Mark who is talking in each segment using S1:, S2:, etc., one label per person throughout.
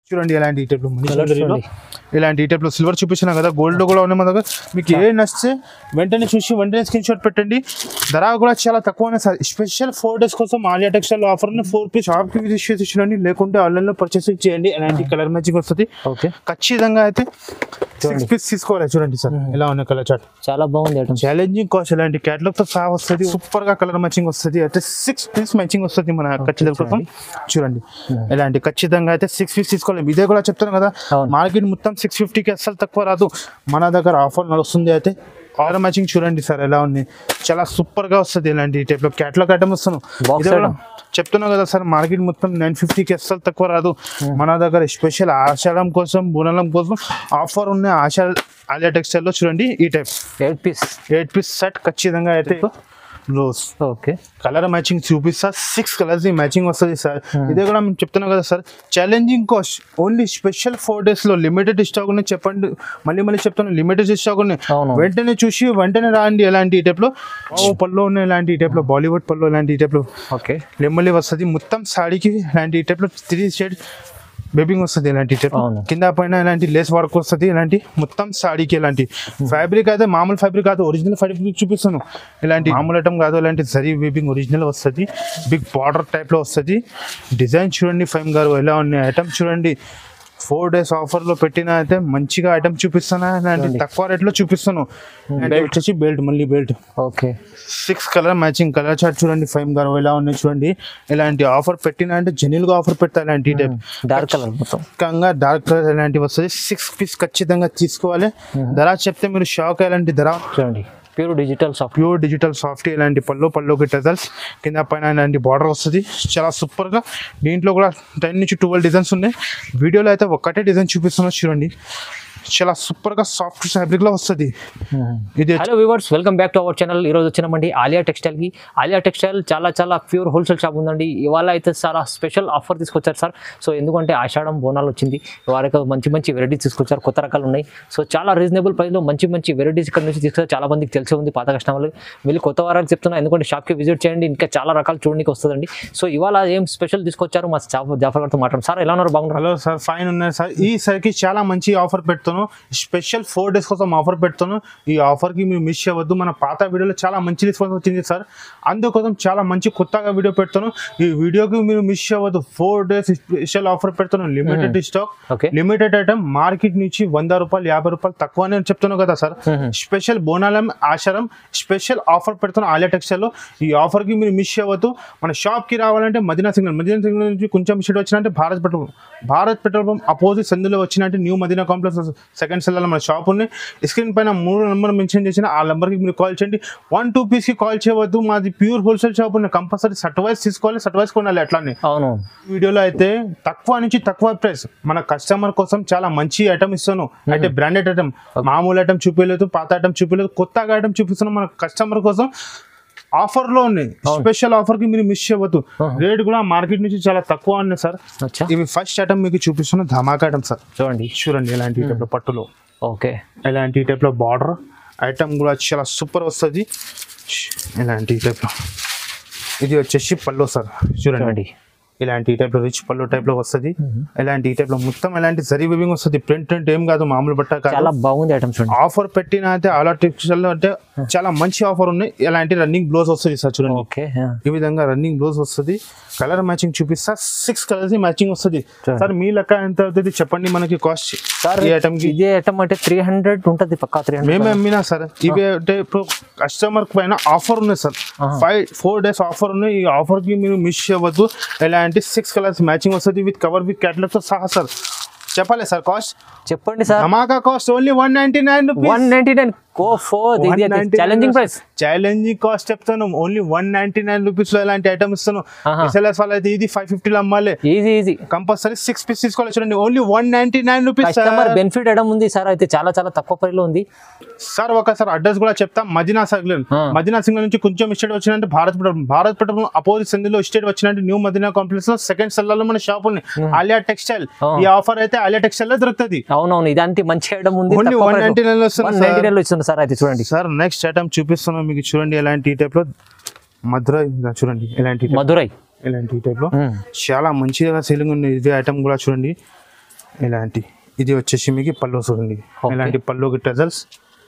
S1: చూడండి ఇలాంటి ఈ టైప్ లో మనీ
S2: Colours
S1: జ్యువెలరీలో
S2: చూడండి.
S1: ఇలాంటి ఈ టైప్ లో సిల్వర్ చూపించినా కదా గోల్డ్ కూడా ఉన్నాయి మన దగ్గర మీకు ఏ నచ్చితే వెంటనే చూసి వెంటనే స్క్రీన్ షాట్ పెట్టండి ధర కూడా చాలా తక్కువనే సార్ స్పెషల్ ఫోర్ డేస్ కోసం Aliya textile offer four piece shop కి విజిట్ చేసి చూడండి లేకుంటే ఆన్లైన్ లో పర్చేస్ చేయండి ఇలాంటి కలర్ మ్యాచింగ్ వస్తుంది
S2: ఓకే
S1: ఖచ్చితంగా అయితే సిక్స్ పీస్ తీసుకోవాలి చూడండి సార్ ఎలా ఉన్నాయి కలర్ చార్ట్
S2: చాలా బాగుంది ఐటమ్
S1: ఛాలెంజింగ్ కాస్ట్ ఇలాంటి క్యాటలాగ్ తో సహా వస్తుంది సూపర్ గా కలర్ మ్యాచింగ్ వస్తుంది అయితే సిక్స్ పీస్ మ్యాచింగ్ వస్తుంది మన ఖచ్చితంగా కోసం చూడండి ఇలాంటి ఖచ్చితంగా అయితే సిక్స్ పీస్ తీసుకోవాలి ఇదే కూడా చెప్తాను కదా
S2: అవును.
S1: మార్కెట్ మొత్తం సిక్స్ ఫిఫ్టీకి అస్సలు తక్కువ రాదు మన దగ్గర ఆఫర్ నడుస్తుంది అయితే కలర్ మ్యాచింగ్ చూడండి సార్ ఎలా ఉంది చాలా సూపర్ గా వస్తుంది ఇలాంటి టైప్ లో క్యాటలాగ్ ఐటమ్ వస్తాను
S2: Box
S1: ఇదే కూడా
S2: item.
S1: చెప్తున్నా కదా సార్ మార్కెట్ మొత్తం నైన్ ఫిఫ్టీకి అస్సలు తక్కువ రాదు మన దగ్గర స్పెషల్ ఆషాఢం కోసం బునలం కోసం ఆఫర్ ఉన్న ఆషా ఆలియా టెక్స్టైల్ లో చూడండి ఈ type
S2: eight piece
S1: eight piece set ఖచ్చితంగా అయితే రోజ్
S2: ఓకే
S1: కలర్ మ్యాచింగ్ చూపిస్తా సిక్స్ కలర్స్ మ్యాచింగ్ వస్తుంది సార్ ఇదే కూడా మేము చెప్తున్నాం కదా sir challenging cost only special four days లో లిమిటెడ్ స్టాక్ ఉన్నాయి చెప్పండి మళ్ళీ మళ్ళీ చెప్తాను లిమిటెడ్ స్టాక్ ఉన్నాయి
S2: అవును.
S1: వెంటనే చూసి వెంటనే రాండి ఎలాంటి ఈ టైప్ లో ఓ పళ్ళు ఉన్నాయి ఇలాంటి ఈ టైప్ లో బాలీవుడ్ పళ్ళు ఇలాంటి ఈ టైప్ లో
S2: ఓకే
S1: లెమ్మలి వస్తుంది మొత్తం సాడీకి ఇలాంటి ఈ టైప్ లో త్రీ షేడ్ బేబింగ్ వస్తుంది ఇలాంటి టైప్
S2: అవును.
S1: కింద పైన ఇలాంటి లేస్ వర్క్ వస్తుంది ఇలాంటి మొత్తం సాడీకి ఇలాంటి ఫ్యాబ్రిక్ అయితే మామూలు ఫ్యాబ్రిక్ కాదు ఒరిజినల్ ఫ్యాబ్రిక్ చూపిస్తాను ఇలాంటి మామూలు ఐటమ్ కాదు ఇలాంటి జరీ వీపింగ్ ఒరిజినల్ వస్తుంది బిగ్ బార్డర్ టైప్ లో వస్తుంది డిజైన్ చూడండి ఫైమ్ గారు ఎలా ఉన్నాయి ఐటమ్ చూడండి ఫోర్ డేస్ ఆఫర్ లో పెట్టిన అయితే మంచిగా ఐటమ్ చూపిస్తాను ఇలాంటి తక్కువ రేట్ లో చూపిస్తాను బెల్ట్ వచ్చేసి బెల్ట్ మళ్ళీ belt
S2: okay
S1: six colour matching colour chart చూడండి ఫైవ్ గారు ఎలా ఉన్నాయి చూడండి ఇలాంటి ఆఫర్ పెట్టిన అంటే జెన్యున్ గా ఆఫర్ పెడతా ఇలాంటి టైప్
S2: డార్క్ కలర్ మొత్తం
S1: ఖచ్చితంగా డార్క్ కలర్ ఇలాంటివి వస్తుంది సిక్స్ పీస్ ఖచ్చితంగా తీసుకోవాలి ధర చెప్తే మీరు షాక్ ఇలాంటి ధర
S2: చూడండి pure digital soft
S1: pure digital soft ఇలాంటి పళ్ళు పళ్ళుకి టెజల్స్ కింద పైన ఇలాంటి బార్డర్ వస్తుంది చాలా సూపర్ గా దీంట్లో కూడా టెన్ నుంచి ట్వెల్వ్ డిజైన్స్ ఉన్నాయి వీడియోలో అయితే ఒక్కటే డిజైన్ చూపిస్తున్నా చూడండి చాలా సూపర్ గా సాఫ్ట్ ఫ్యాబ్రిక్ లో వస్తుంది ఇది
S2: hello viewers welcome back to our channel ఈ రోజు వచ్చినామండి ఆలియా టెక్స్టైల్ కి ఆలియా టెక్స్టైల్ చాలా చాలా ప్యూర్ హోల్సేల్ షాప్ ఉందండి ఇవాళ అయితే చాలా స్పెషల్ ఆఫర్ తీసుకొచ్చారు సార్ సో ఎందుకంటే ఆషాఢం బోనాలు వచ్చింది వారికి మంచి మంచి వెరైటీస్ తీసుకొచ్చారు కొత్త రకాలు ఉన్నాయి సో చాలా రీజనబుల్ ప్రైస్లో మంచి మంచి వెరైటీస్ ఇక్కడ నుంచి తీసుకొచ్చారు చాలా మందికి తెలిసే ఉంది పాత కస్టమర్లు వెళ్ళి కొత్త వారాలు చెప్తున్నా ఎందుకంటే షాప్కి విజిట్ చేయండి ఇంకా చాలా రకాలు చూడడానికి వస్తుందండి సో ఇవాళ ఏం స్పెషల్ తీసుకొచ్చారు మా జాఫర్ జాఫర్ గారితో మాట్లాడు సార్ ఎలా ఉన్నారు బాగున్నారు
S1: హలో సార్ ఫైన్ ఉన్నాయి సార్ ఈ సార్కి చాలా మంచి ఆఫర్ పెడుతున్నాను స్పెషల్ ఫోర్ డేస్ కోసం ఆఫర్ పెడుతున్నాను ఈ ఆఫర్కి మీరు మిస్ అవ్వద్దు మన పాత వీడియోలో చాలా మంచి రెస్పాన్స్ వచ్చింది సార్ అందుకోసం చాలా మంచి కొత్తగా వీడియో పెడుతున్నాను ఈ వీడియోకి మీరు మిస్ అవ్వద్దు ఫోర్ డేస్ స్పెషల్ ఆఫర్ పెడుతున్నాను limited stock
S2: okay
S1: limited item market నుంచి వంద రూపాయలు యాభై రూపాయలు తక్కువ అని చెప్తున్నాను కదా సార్ స్పెషల్ బోనాలం ఆశారం స్పెషల్ ఆఫర్ పెడుతున్నాను ఆలియా టెక్స్టైల్ లో ఈ ఆఫర్ కి మీరు మిస్ అవ్వద్దు మన షాప్ కి రావాలంటే మదీనా సిగ్నల్ మదీనా సిగ్నల్ నుంచి కొంచెం షీట్ వచ్చినంటే Bharat petrol Bharat petrol pump opposite సందులో వచ్చినట్టు న్యూ మదీనా కాంప్లెక్స్ సెకండ్ సెల్లో మన షాప్ ఉంది స్క్రీన్ పైన మూడు నెంబర్ మెన్షన్ చేసిన ఆ నెంబర్ కి మీరు కాల్ చేయండి వన్ టూ పీస్ కి కాల్ చేయవద్దు మాది ప్యూర్ హోల్సేల్ షాప్ ఉంది కంపల్సరీ సట్ వైస్ తీసుకోవాలి సట్ వైస్ కొనాలి అట్లానే
S2: అవును
S1: వీడియోలో అయితే తక్కువ నుంచి తక్కువ ప్రైస్ మన కస్టమర్ కోసం చాలా మంచి ఐటమ్ ఇస్తాను అయితే బ్రాండెడ్ ఐటమ్ మామూలు ఐటమ్ చూపించలేదు పాత ఐటమ్ చూపించలేదు కొత్తగా ఐటమ్ చూపిస్తున్నాం మన కస్టమర్ కోసం ఆఫర్ లో ఉన్నాయి స్పెషల్ ఆఫర్ కి మీరు మిస్ చేయవద్దు రేట్ కూడా మార్కెట్ నుంచి చాలా తక్కువ ఉన్నాయి సార్
S2: అచ్చా
S1: ఇవి ఫస్ట్ ఐటమ్ మీకు చూపిస్తున్న ధమాకా ఐటమ్ సార్
S2: చూడండి
S1: చూడండి ఇలాంటి టైప్ లో పట్టులో
S2: ఓకే
S1: ఇలాంటి టైప్ లో బార్డర్ ఐటమ్ కూడా చాలా సూపర్ వస్తుంది ఇలాంటి టైప్ లో ఇది వచ్చేసి పళ్ళు సార్ చూడండి
S2: చూడండి
S1: ఇలాంటి టైప్ లో రిచ్ పళ్ళు టైప్ లో వస్తుంది ఇలాంటి టైప్ లో మొత్తం ఇలాంటి జరీ వివింగ్ వస్తుంది ప్రింట్ అంటే ఏం కాదు మామూలు బట్ట కాదు
S2: చాలా బాగుంది ఐటమ్ చూడండి
S1: ఆఫర్ పెట్టిన అయితే అలా టెక్స్టైల్ లో అంటే చాలా మంచి ఆఫర్ ఉన్నాయి ఇలాంటి రన్నింగ్ బ్లౌజ్ వస్తుంది సార్ చూడండి
S2: ఓకే
S1: ఈ విధంగా రన్నింగ్ బ్లౌజ్ వస్తుంది కలర్ మ్యాచింగ్ చూపిస్తా సిక్స్ కలర్స్ మ్యాచింగ్ వస్తుంది సార్ మీ లెక్క ఎంత అవుతుంది చెప్పండి మనకి కాస్ట్
S2: సార్
S1: ఈ ఐటమ్ కి
S2: ఇదే ఐటమ్ అంటే త్రీ హండ్రెడ్ ఉంటుంది పక్కా త్రీ
S1: మేమే
S2: హండ్రెడ్
S1: అమ్మినా సార్ ఇవి అంటే ఇప్పుడు కస్టమర్ పైన ఆఫర్ ఉన్నాయి sir five four days offer ఉన్నాయి ఈ ఆఫర్ కి మీరు మిస్ అవ్వద్దు ఎలాంటి సిక్స్ కలర్స్ మ్యాచింగ్ వస్తుంది విత్ కవర్ విత్ క్యాటలాగ్ తో సహా సార్ చెప్పాలి సార్ కాస్ట్
S2: చెప్పండి సార్
S1: ధమాకా cost only one ninety nine
S2: one ninety nine కో four challenging price
S1: challenging cost చెప్తాను only one ninety nine rupees లో ఇలాంటి ఐటమ్ ఇస్తాను
S2: ఆహా.
S1: ఎస్ఎల్ఎస్ వాళ్ళ అయితే ఇది ఫైవ్ ఫిఫ్టీలో అమ్మాలి
S2: easy easy
S1: compulsory six piece తీసుకోవాలి చూడండి only one ninety nine rupees
S2: customer benefit ఎడం ఉంది సార్ అయితే చాలా చాలా తక్కువ ప్రైస్ లో ఉంది
S1: సార్ ఒకసారి అడ్రస్ కూడా చెప్తాం మదీనా సిగ్నల్
S2: ఆ.
S1: మదీనా సిగ్నల్ నుంచి కొంచెం స్టేట్ వచ్చినట్టు Bharat petrol Bharat petrol opposite సంధిలో స్టేట్ వచ్చినట్టు న్యూ మదీనా కాంప్లెక్స్ లో సెకండ్ సెల్లలో మన షాప్ ఉంది ఆలియా టెక్స్టైల్
S2: ఆ.
S1: ఈ ఆఫర్ అయితే ఆలియా టెక్స్టైల్ లో దొరుకుతుంది
S2: అవునవును ఇదంతా మంచి ఐటమ్ ఉంది
S1: ఓన్లీ వన్ నైన్టీ నైన్ లో వస్తుంది
S2: వన్ నైన్టీ నైన్ లో ఇస్తుంది సార్ అయితే చూడండి
S1: సార్ నెక్స్ట్ ఐటమ్ చూపిస్తున్నాం మీకు చూడండి ఎలాంటి టైప్ లో మధురై ఇంకా చూడండి ఎలాంటి type-
S2: మధురై
S1: ఇలాంటి టైప్ లో
S2: మ్మ్.
S1: చాలా మంచిగా సేలింగ్ ఉంది ఇదే ఐటమ్ కూడా చూడండి ఇలాంటి ఇది వచ్చేసి మీకు పళ్ళు చూడండి
S2: Okay.
S1: ఇలాంటి పళ్ళుకి టజల్స్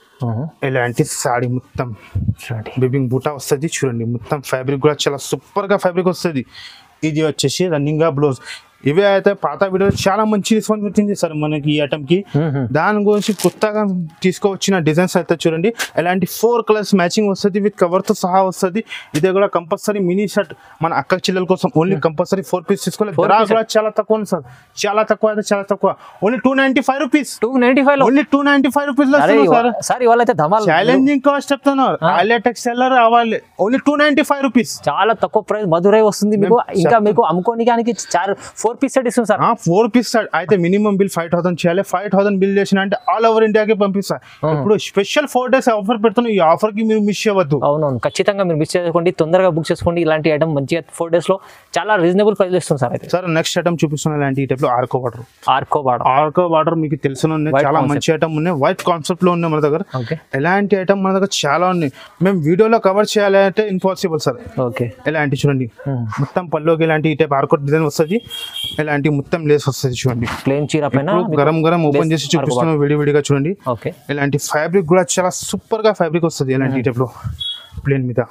S1: ఇలాంటి సాడీ మొత్తం
S2: చూడండి
S1: బేబింగ్ బూటా వస్తుంది చూడండి మొత్తం ఫ్యాబ్రిక్ కూడా చాలా సూపర్ గా ఫ్యాబ్రిక్ వస్తుంది ఇది వచ్చేసి రన్నింగ్ గా బ్లౌజ్ ఇవే అయితే పాత వీడియో చాలా మంచి రెస్పాన్స్ వచ్చింది సార్ మనకి ఈ ఐటమ్ కి దాని గురించి కొత్తగా తీసుకువచ్చిన డిజైన్స్ అయితే చూడండి ఎలాంటి ఫోర్ కలర్స్ మ్యాచింగ్ వస్తుంది విత్ కవర్ తో సహా వస్తుంది ఇదే కూడా కంపల్సరీ మినీ షర్ట్ మన అక్క చెల్లెల కోసం ఓన్లీ కంపల్సరీ ఫోర్ పీస్ తీసుకోవాలి
S2: Four
S1: ధర
S2: piece
S1: కూడా చాలా తక్కువ ఉంది సార్ చాలా తక్కువ అయితే చాలా తక్కువ only two ninety five rupees
S2: two ninety five లో
S1: only two ninety five rupees లో
S2: అరే
S1: వస్తుంది సార్
S2: సార్ ఇవాళ అయితే ధమాల్
S1: ఛాలెంజింగ్ కాస్ట్ చెప్తున్నారు ఆలియా టెక్స్టైల్ రావాలి only two ninety five rupees
S2: చాలా తక్కువ ప్రైస్ మధురై వస్తుంది మీకు
S1: మేము
S2: ఇంకా మీకు అమ్ముకోనికి చార్ ఫోర్ పీస్ సెట్ ఇస్తుంది సార్
S1: ఫోర్ పీస్ అయితే మినిమం బిల్ ఫైవ్ థౌసండ్ చేయాలి ఫైవ్ థౌసండ్ బిల్ చేసిన అంటే ఆల్ ఓవర్ ఇండియాకి పంపిస్తా ఇప్పుడు స్పెషల్ ఫోర్ డేస్ ఆఫర్ పెడుతున్నా ఈ ఆఫర్ కి మీరు మిస్ అవ్వద్దు
S2: అవునవును ఖచ్చితంగా మీరు మిస్ చేసుకోండి తొందరగా బుక్ చేసుకోండి ఇలాంటి ఐటమ్ మంచిగా ఫోర్ డేస్ లో చాలా రీజనబుల్ ప్రైస్ ఇస్తుంది సార్ అయితే
S1: సార్ నెక్స్ట్ ఐటమ్ చూపిస్తున్నా ఇలాంటి ఈ టైప్ లో ఆర్కో వాటర్
S2: ఆర్కో బాడ
S1: ఆర్కో వాటర్ మీకు తెలిసిన ఉన్నాయి
S2: White
S1: చాలా
S2: concept.
S1: మంచి ఐటమ్ ఉన్నాయి వైట్ కాన్సెప్ట్ లో ఉన్నాయి మన దగ్గర
S2: ఓకే
S1: ఎలాంటి ఐటమ్ మన దగ్గర చాలా ఉన్నాయి మేము వీడియోలో కవర్ చేయాలి అంటే ఇంపాసిబుల్ సార్
S2: ఓకే
S1: ఎలాంటి చూడండి మొత్తం పల్లోకి ఇలాంటి ఈ టైప్ ఆర్కో డిజైన్ వస్తుంది ఇలాంటి మొత్తం లేస్ వస్తుంది చూడండి
S2: ప్లేన్ చీర పైన
S1: ఇప్పుడు గరం గరం ఓపెన్ చేసి చూపిస్తున్నాం విడివిడిగా చూడండి
S2: ఓకే
S1: ఇలాంటి ఫ్యాబ్రిక్ కూడా చాలా సూపర్ గా ఫ్యాబ్రిక్ వస్తుంది ఇలాంటి టైప్ లో ప్లేన్ మీద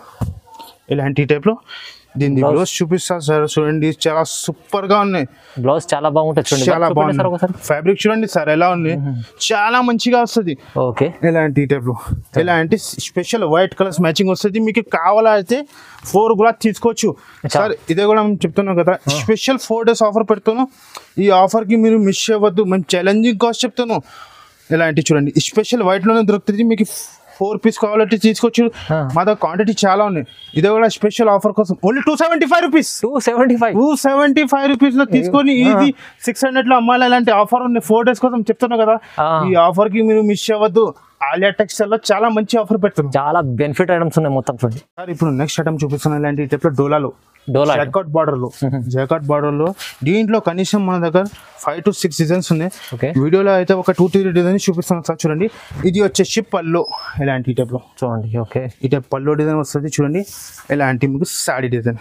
S1: ఇలాంటి టైప్ లో దీన్ని
S2: Blouse.
S1: బ్లౌజ్ చూపిస్తా సార్ చూడండి చాలా సూపర్ గా ఉన్నాయి
S2: బ్లౌజ్ చాలా బాగుంటుంది చూడండి
S1: చాలా
S2: Work చూపండి సార్ ఒకసారి
S1: బాగుంది ఫ్యాబ్రిక్ చూడండి సార్ ఎలా ఉంది చాలా మంచిగా వస్తుంది
S2: ఓకే
S1: ఇలాంటి టైప్ లో ఇలాంటి స్పెషల్ వైట్ కలర్స్ మ్యాచింగ్ వస్తుంది మీకు కావాలంటే ఫోర్ కూడా తీసుకోవచ్చు సార్ ఇదే కూడా మేము చెప్తున్నాం కదా స్పెషల్ ఫోర్ డేస్ ఆఫర్ పెడుతున్నాం ఈ ఆఫర్ కి మీరు మిస్ అవ్వద్దు మేము ఛాలెంజింగ్ కాస్ట్ చెప్తున్నాం ఇలాంటి చూడండి స్పెషల్ వైట్ లోనే దొరుకుతుంది మీకు ఫోర్ పీస్ కావాలంటే తీసుకోవచ్చు
S2: ఆ.
S1: మా దగ్గర క్వాంటిటీ చాలా ఉన్నాయి ఇదే కూడా స్పెషల్ ఆఫర్ కోసం only two seventy five rupees
S2: two seventy five
S1: two seventy five rupees లో తీసుకొని ఈజీ సిక్స్ హండ్రెడ్ లో అమ్మాలి అలాంటి ఆఫర్ ఉంది ఫోర్ డేస్ కోసం చెప్తున్నా కదా
S2: ఆ.
S1: ఈ ఆఫర్ కి మీరు మిస్ అవ్వద్దు ఆలియా టెక్స్టైల్ లో చాలా మంచి ఆఫర్ పెడుతున్నాం
S2: చాలా బెనిఫిట్ ఐటమ్స్ ఉన్నాయి మొత్తం చూడండి
S1: సార్ ఇప్పుడు నెక్స్ట్ ఐటమ్ చూపిస్తున్నా ఇలాంటి టైప్ లో డోలాలో
S2: డోలా
S1: జాకాట్ బార్డర్ లో జాకాట్ బార్డర్ లో దీంట్లో కనీసం మన దగ్గర ఫైవ్ టు సిక్స్ డిజైన్స్ ఉన్నాయి
S2: ఓకే
S1: వీడియోలో అయితే ఒక టూ త్రీ డిజైన్స్ చూపిస్తున్నాను సార్ చూడండి ఇది వచ్చేసి పల్లో ఇలాంటి టైప్ లో
S2: చూడండి ఓకే
S1: ఈ టైప్ పల్లో డిజైన్ వస్తుంది చూడండి ఇలాంటి మీకు సాడీ డిజైన్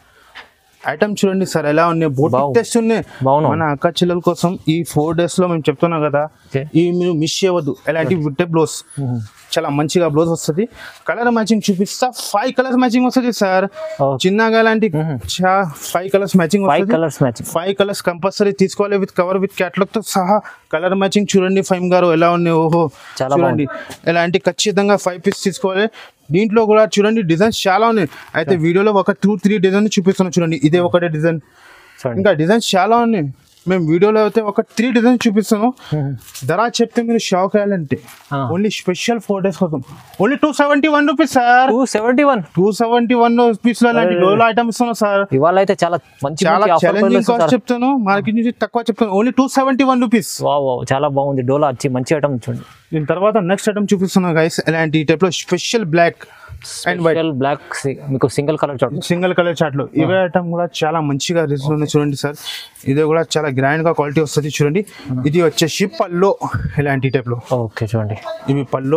S1: ఐటమ్ చూడండి సార్ ఎలా ఉన్నాయి బోట్
S2: బాగు-
S1: టెస్ట్ ఉన్నాయి
S2: బాగున్నాయి.
S1: మన అక్క చెల్లెల కోసం ఈ ఫోర్ డేస్ లో మేము చెప్తున్నాం కదా
S2: Okay.
S1: ఈ మీరు మిస్ చేయవద్దు ఎలాంటి విట్టే బ్లౌజ్ చాలా మంచిగా బ్లౌజ్ వస్తుంది కలర్ మ్యాచింగ్ చూపిస్తా ఫైవ్ కలర్స్ మ్యాచింగ్ వస్తుంది సార్
S2: Okay.
S1: చిన్నగా ఎలాంటి ఫైవ్ కలర్స్ మ్యాచింగ్
S2: ఫైవ్
S1: వస్తుంది
S2: colours matching
S1: five colours compulsory తీసుకోవాలి విత్ కవర్ విత్ క్యాటలాగ్ తో సహా కలర్ మ్యాచింగ్ చూడండి ఫైమ్ గారు ఎలా ఉన్నాయి ఓహో
S2: చాలా
S1: చూడండి ఎలాంటి ఖచ్చితంగా ఫైవ్ పీస్ తీసుకోవాలి దీంట్లో కూడా చూడండి డిజైన్స్ చాలా ఉన్నాయి అయితే వీడియోలో ఒక టూ త్రీ డిజైన్ చూపిస్తున్నాను చూడండి ఇదే ఒకటే డిజైన్
S2: చూడండి
S1: ఇంకా డిజైన్స్ చాలా ఉన్నాయి మేము వీడియోలో అయితే ఒక త్రీ డిజైన్ చూపిస్తాను ధర చెప్తే మీరు షాక్ అయ్యాలంటే
S2: ఆ.
S1: ఓన్లీ స్పెషల్ ఫోర్ డేస్ కోసం only two seventy one rupees sir
S2: two seventy one
S1: two seventy one rupees లో ఇలాంటి డోలో ఐటమ్ ఇస్తున్నాం సార్
S2: ఇవాళ అయితే చాలా మంచి
S1: చాలా
S2: మంచి ఆఫర్
S1: ఛాలెంజింగ్ కాస్ట్ చెప్తాను మార్కెట్ నుంచి తక్కువ చెప్తాను only two seventy one rupees
S2: wow wow చాలా బాగుంది డోలా వచ్చి మంచి ఐటమ్ చూడండి
S1: దీని తర్వాత నెక్స్ట్ ఐటమ్ చూపిస్తున్నా గైస్ ఇలాంటి టైప్ లో special black and white
S2: special black మీకు సింగిల్ కలర్ చూడండి
S1: సింగిల్ కలర్ చాట్ లో ఇవే ఐటమ్ కూడా చాలా మంచిగా రిజల్ట్ ఉన్నాయి చూడండి సార్ ఇది కూడా చాలా గ్రాండ్ గా క్వాలిటీ వస్తుంది చూడండి ఇది వచ్చేసి పల్లో ఇలాంటి టైప్ లో
S2: ఓకే చూడండి
S1: ఇవి పల్లో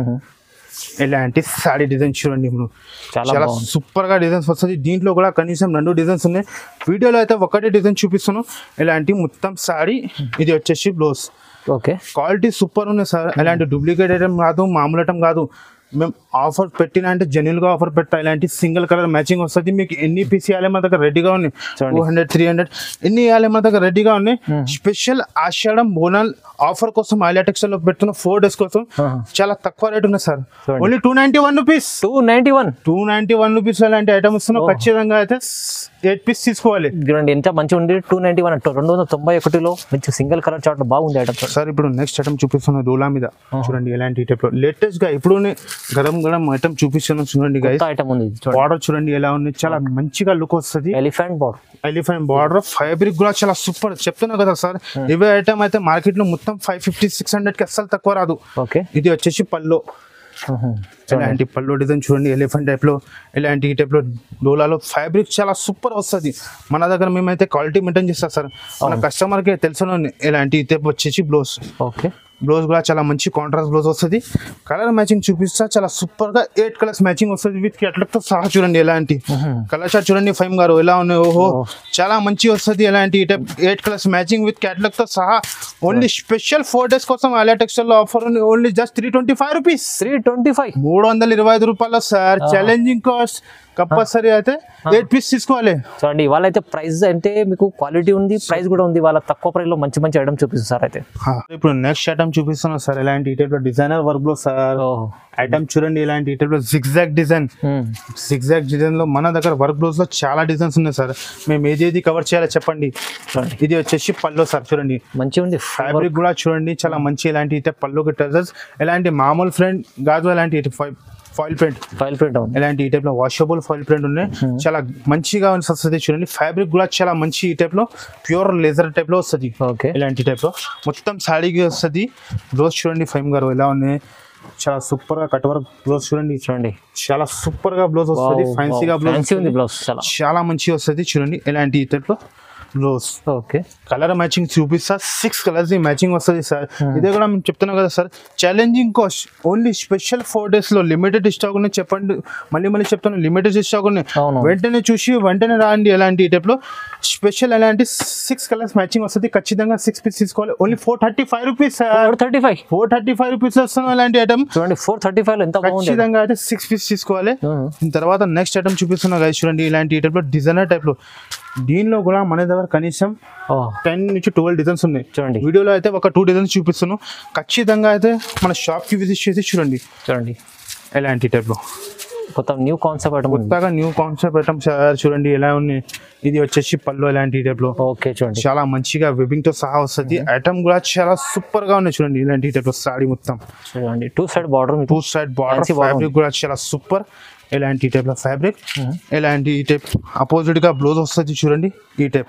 S1: ఇలాంటి సాడీ డిజైన్ చూడండి ఇప్పుడు
S2: చాలా
S1: చాలా
S2: బాగుంది.
S1: సూపర్ గా డిజైన్స్ వస్తుంది దీంట్లో కూడా కనీసం రెండు డిజైన్స్ ఉన్నాయి వీడియోలో అయితే ఒకటే డిజైన్ చూపిస్తాను ఇలాంటి మొత్తం సాడీ ఇది వచ్చేసి బ్లౌజ్
S2: ఓకే
S1: క్వాలిటీ సూపర్ ఉన్నాయి సార్ ఇలాంటి డూప్లికేట్ ఐటమ్ కాదు మామూలు ఐటమ్ కాదు మేము ఆఫర్ పెట్టిన అంటే జెన్యున్ గా ఆఫర్ పెట్టా ఇలాంటి సింగిల్ కలర్ మ్యాచింగ్ వస్తుంది మీకు ఎన్ని పీస్ ఇవ్వాలి మన దగ్గర రెడీగా ఉన్నాయి
S2: చూడండి.
S1: టూ హండ్రెడ్ త్రీ హండ్రెడ్ ఎన్ని ఇవ్వాలి మన దగ్గర రెడీగా ఉన్నాయి స్పెషల్ ఆషాఢం బోనాల్ ఆఫర్ కోసం ఆలియాటెక్స్ లో పెడుతున్న ఫోర్ డేస్ కోసం
S2: ఆహా.
S1: చాలా తక్కువ రేట్ ఉన్నాయి సార్
S2: చూడండి.
S1: Only two ninety one rupees
S2: two ninety one
S1: two ninety one rupees అలాంటి ఐటమ్ ఇస్తున్నాం ఖచ్చితంగా అయితే ఎయిట్ పీస్ తీసుకోవాలి
S2: చూడండి ఎంత మంచిగా ఉంది టూ నైన్టీ వన్ రెండు వందల తొంభై ఒకటిలో మంచి సింగిల్ కలర్ చార్ట్ బాగుంది ఐటమ్ చూడండి
S1: సార్ ఇప్పుడు నెక్స్ట్ ఐటమ్ చూపిస్తున్న డోలా మీద చూడండి ఎలాంటి టైప్ లో లేటెస్ట్ గా ఇప్పుడు గరం గరం ఐటమ్ చూపిస్తున్నాను చూడండి గైస్
S2: కొత్త ఐటమ్ ఉంది ఇది చూడండి
S1: బార్డర్ చూడండి ఎలా ఉంది చాలా మంచిగా లుక్ వస్తుంది
S2: elephant border
S1: elephant border fabric కూడా చాలా సూపర్ చెప్తున్నా కదా సార్ ఇవే ఐటమ్ అయితే మార్కెట్ లో మొత్తం ఫైవ్ ఫిఫ్టీ సిక్స్ హండ్రెడ్ కి అస్సలు తక్కువ రాదు
S2: ఓకే
S1: ఇది వచ్చేసి పల్లో ఇలాంటి పల్లో డిజైన్ చూడండి ఎలిఫెంట్ టైప్ లో ఇలాంటి టైప్ లో డోలాలో ఫ్యాబ్రిక్ చాలా సూపర్ వస్తుంది మన దగ్గర మేమైతే క్వాలిటీ మెయింటైన్ చేస్తాం సార్ మన కస్టమర్ కి తెలుసు ఇలాంటి టైప్ వచ్చేసి బ్లౌజ్
S2: ఓకే
S1: బ్లౌజ్ కూడా చాలా మంచి కాంట్రాస్ట్ బ్లౌజ్ వస్తుంది కలర్ మ్యాచింగ్ చూపిస్తా చాలా సూపర్ గా ఎయిట్ కలర్స్ మ్యాచింగ్ వస్తుంది విత్ తో సహా చూడండి ఎలాంటి కలర్ షాట్ చూడండి ఫైమ్ గారు ఎలా ఉన్నాయి ఓహో చాలా మంచి వస్తుంది ఎలాంటి ఎయిట్ కలర్స్ మ్యాచింగ్ విత్ తో సహా ఓన్లీ స్పెషల్ ఫోర్ డేస్ కోసం ఆలియా టెక్స్టైల్ లో ఆఫర్ ఉంది only just three twenty five rupees
S2: three twenty five
S1: మూడు వందల ఇరవై ఐదు రూపాయలు సార్ ఛాలెంజింగ్ కాస్ట్ కంపల్సరీ అయితే ఎయిట్ పీస్ తీసుకోవాలి
S2: చూడండి ఇవాళ అయితే ప్రైస్ అంటే మీకు క్వాలిటీ ఉంది ప్రైస్ కూడా ఉంది వాళ్ళ తక్కువ ప్రైస్ లో మంచి మంచి ఐటమ్ చూపిస్తుంది సార్ అయితే
S1: ఇప్పుడు నెక్స్ట్ ఐటమ్ చూపిస్తున్నాం సార్ ఇలాంటి ఈ టైప్ లో డిజైనర్ వర్క్ లో సార్
S2: ఓహో
S1: ఐటమ్ చూడండి ఇలాంటి ఈ టైప్ లో జిగ్జాగ్ డిజైన్ జిగ్జాగ్ డిజైన్ లో మన దగ్గర వర్క్ బ్లౌజ్ లో చాలా డిజైన్స్ ఉన్నాయి సార్ మేము ఏది ఏది కవర్ చేయాలో చెప్పండి
S2: చూడండి
S1: ఇది వచ్చేసి పల్లో సార్ చూడండి
S2: మంచిగా ఉంది
S1: ఫ్యాబ్రిక్ కూడా చూడండి చాలా మంచి ఇలాంటి ఇటే పల్లుకి ట్రెజర్స్ ఇలాంటి మామూలు ఫ్రంట్ కాదు ఇలాంటి ఫాయిల్ ప్రింట్
S2: ఫైల్ ప్రింట్ ఉంది
S1: ఇలాంటి ఈ టైప్ లో వాషబుల్ ఫాయిల్ ప్రింట్ ఉన్నాయి చాలా మంచిగా వస్తుంది చూడండి ఫ్యాబ్రిక్ కూడా చాలా మంచి ఈ టైప్ లో ప్యూర్ లేజర్ టైప్ లో వస్తుంది
S2: ఓకే
S1: ఇలాంటి టైప్ లో మొత్తం సాడీకి వస్తుంది బ్లౌజ్ చూడండి ఫైమ్ గారు ఎలా ఉన్నాయి చాలా సూపర్ గా కట్ వర్క్ బ్లౌజ్ చూడండి
S2: చూడండి
S1: చాలా సూపర్ గా బ్లౌజ్ వస్తుంది ఫ్యాన్సీగా బ్లౌజ్
S2: ఫ్యాన్సీ ఉంది బ్లౌజ్ చాలా
S1: చాలా మంచిగా వస్తుంది చూడండి ఇలాంటి ఈ టైప్ లో బ్లౌజ్
S2: ఓకే
S1: కలర్ మ్యాచింగ్ చూపిస్తా సిక్స్ కలర్స్ మ్యాచింగ్ వస్తుంది సార్ ఇదే కూడా మేము చెప్తున్నాం కదా sir challenging cost only special four days లో లిమిటెడ్ స్టాక్ ఉన్నాయి చెప్పండి మళ్ళీ మళ్ళీ చెప్తాను లిమిటెడ్ స్టాక్ ఉన్నాయి
S2: అవును.
S1: వెంటనే చూసి వెంటనే రాండి ఎలాంటి టైప్ లో స్పెషల్ ఎలాంటి సిక్స్ కలర్స్ మ్యాచింగ్ వస్తుంది ఖచ్చితంగా సిక్స్ పీస్ తీసుకోవాలి only four thirty five rupees sir
S2: four thirty five
S1: four thirty five rupees వస్తున్నాం ఇలాంటి ఐటమ్
S2: చూడండి ఫోర్ థర్టీ ఫైవ్ ఎంత బాగుంది
S1: ఖచ్చితంగా అయితే సిక్స్ పీస్ తీసుకోవాలి
S2: Mhm.
S1: దీని తర్వాత నెక్స్ట్ ఐటమ్ చూపిస్తున్నా కదా చూడండి ఇలాంటి టైప్ లో డిజైనర్ టైప్ లో దీనిలో కూడా మన దగ్గర కనీసం
S2: ఓ,
S1: టెన్ నుంచి ట్వెల్వ్ డిజైన్స్ ఉన్నాయి
S2: చూడండి
S1: వీడియోలో అయితే ఒక టూ డిజైన్స్ చూపిస్తున్నాను ఖచ్చితంగా అయితే మన షాప్ కి విజిట్ చేసి చూడండి
S2: చూడండి
S1: ఎలాంటి టైప్ లో
S2: కొత్త న్యూ కాన్సెప్ట్ ఐటమ్ ఉంది
S1: కొత్తగా న్యూ కాన్సెప్ట్ ఐటమ్ చూడండి ఎలా ఉన్నాయి ఇది వచ్చేసి పళ్ళు ఎలాంటి టైప్ లో
S2: ఓకే చూడండి
S1: చాలా మంచిగా వెబింగ్ తో సహా వస్తుంది ఐటమ్ కూడా చాలా సూపర్ గా ఉన్నాయి చూడండి ఇలాంటి టైప్ లో సాడీ మొత్తం
S2: చూడండి two side border
S1: two side border
S2: Fancy border
S1: fabric కూడా చాలా సూపర్ ఇలాంటి టైప్ లో ఫ్యాబ్రిక్ ఇలాంటి ఈ టైప్ అపోజిట్ గా బ్లౌజ్ వస్తుంది చూడండి ఈ టైప్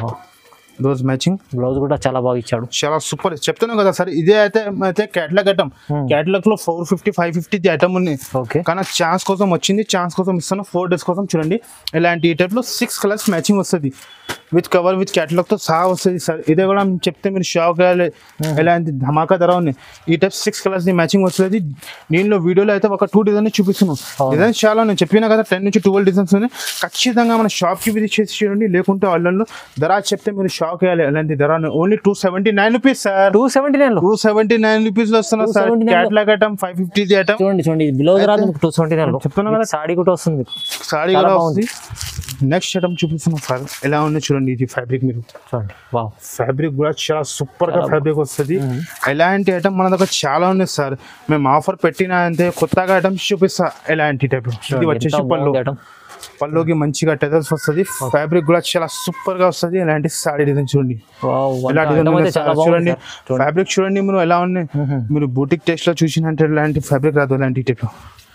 S1: బ్లౌజ్ మ్యాచింగ్
S2: బ్లౌజ్ కూడా చాలా బాగా ఇచ్చాడు
S1: చాలా సూపర్ చెప్తున్నాను కదా సార్ ఇదే అయితే అయితే క్యాట్లాగ్ ఐటమ్ క్యాట్లాగ్ లో four fifty five fifty item ఉంది
S2: ఓకే
S1: కానీ ఛాన్స్ కోసం వచ్చింది ఛాన్స్ కోసం ఇస్తాను ఫోర్ డేస్ కోసం చూడండి ఇలాంటి ఈ టైప్ లో సిక్స్ కలర్స్ మ్యాచింగ్ వస్తుంది విత్ కవర్ విత్ క్యాటలాగ్ తో సహా వస్తుంది సార్ ఇదే కూడా మేము చెప్తే మీరు షాక్ అయ్యాలి ఇలాంటి ధమాకా ధర ఉంది ఈ type six colours the matching వస్తుంది దీనిలో వీడియోలో అయితే ఒక టూ డిజైన్ చూపిస్తున్నాం డిజైన్స్ చాలా నేను చెప్పినా కదా టెన్ నుంచి ట్వెల్వ్ డిజైన్స్ ఉన్నాయి ఖచ్చితంగా మన షాప్ కి విజిట్ చేసి చూడండి లేకుంటే ఆన్లైన్లో ధర చెప్తే మీరు షాక్ అయ్యాలి అలాంటి ధర only two seventy nine rupees sir
S2: two seventy nine లో
S1: టూ సెవెంటీ నైన్ రూపీస్ లో వస్తున్నా సార్
S2: 279 లో.
S1: Catalogue item five fifty item
S2: చూడండి చూడండి బ్లౌజ్ రాదు టూ సెవెంటీ నైన్ లో
S1: చెప్తున్నా కదా.
S2: సాడీ కూడా వస్తుంది మీకు
S1: సారీ
S2: చాలా
S1: కూడా
S2: బాగుంది.
S1: వస్తుంది నెక్స్ట్ ఐటమ్ చూపిస్తున్నాం సార్ ఎలా ఉంది చూడండి ఇది ఫ్యాబ్రిక్ మీరు
S2: చూడండి వావ్
S1: ఫ్యాబ్రిక్ కూడా చాలా సూపర్ గా ఫ్యాబ్రిక్ వస్తుంది ఎలాంటి ఐటమ్ మన దగ్గర చాలా ఉన్నాయి సార్ మేము ఆఫర్ పెట్టినా అంతే కొత్తగా ఐటమ్స్ చూపిస్తా ఎలాంటి టైప్ ఇది వచ్చేసి పళ్ళు పళ్ళుకి మంచిగా టెజల్స్ వస్తుంది ఫ్యాబ్రిక్ కూడా చాలా సూపర్ గా వస్తుంది ఎలాంటి సాడీ డిజైన్ చూడండి ఎలా డిజైన్
S2: అయితే చాలా బాగుంది
S1: చూడండి
S2: సార్. చూడండి
S1: ఫ్యాబ్రిక్ చూడండి మీరు ఎలా ఉన్నాయి మీరు బూటిక్ టేస్ట్ లో చూసినట్టు ఇలాంటి ఫ్యాబ్రిక్ రాదు ఇలాంటి టైప్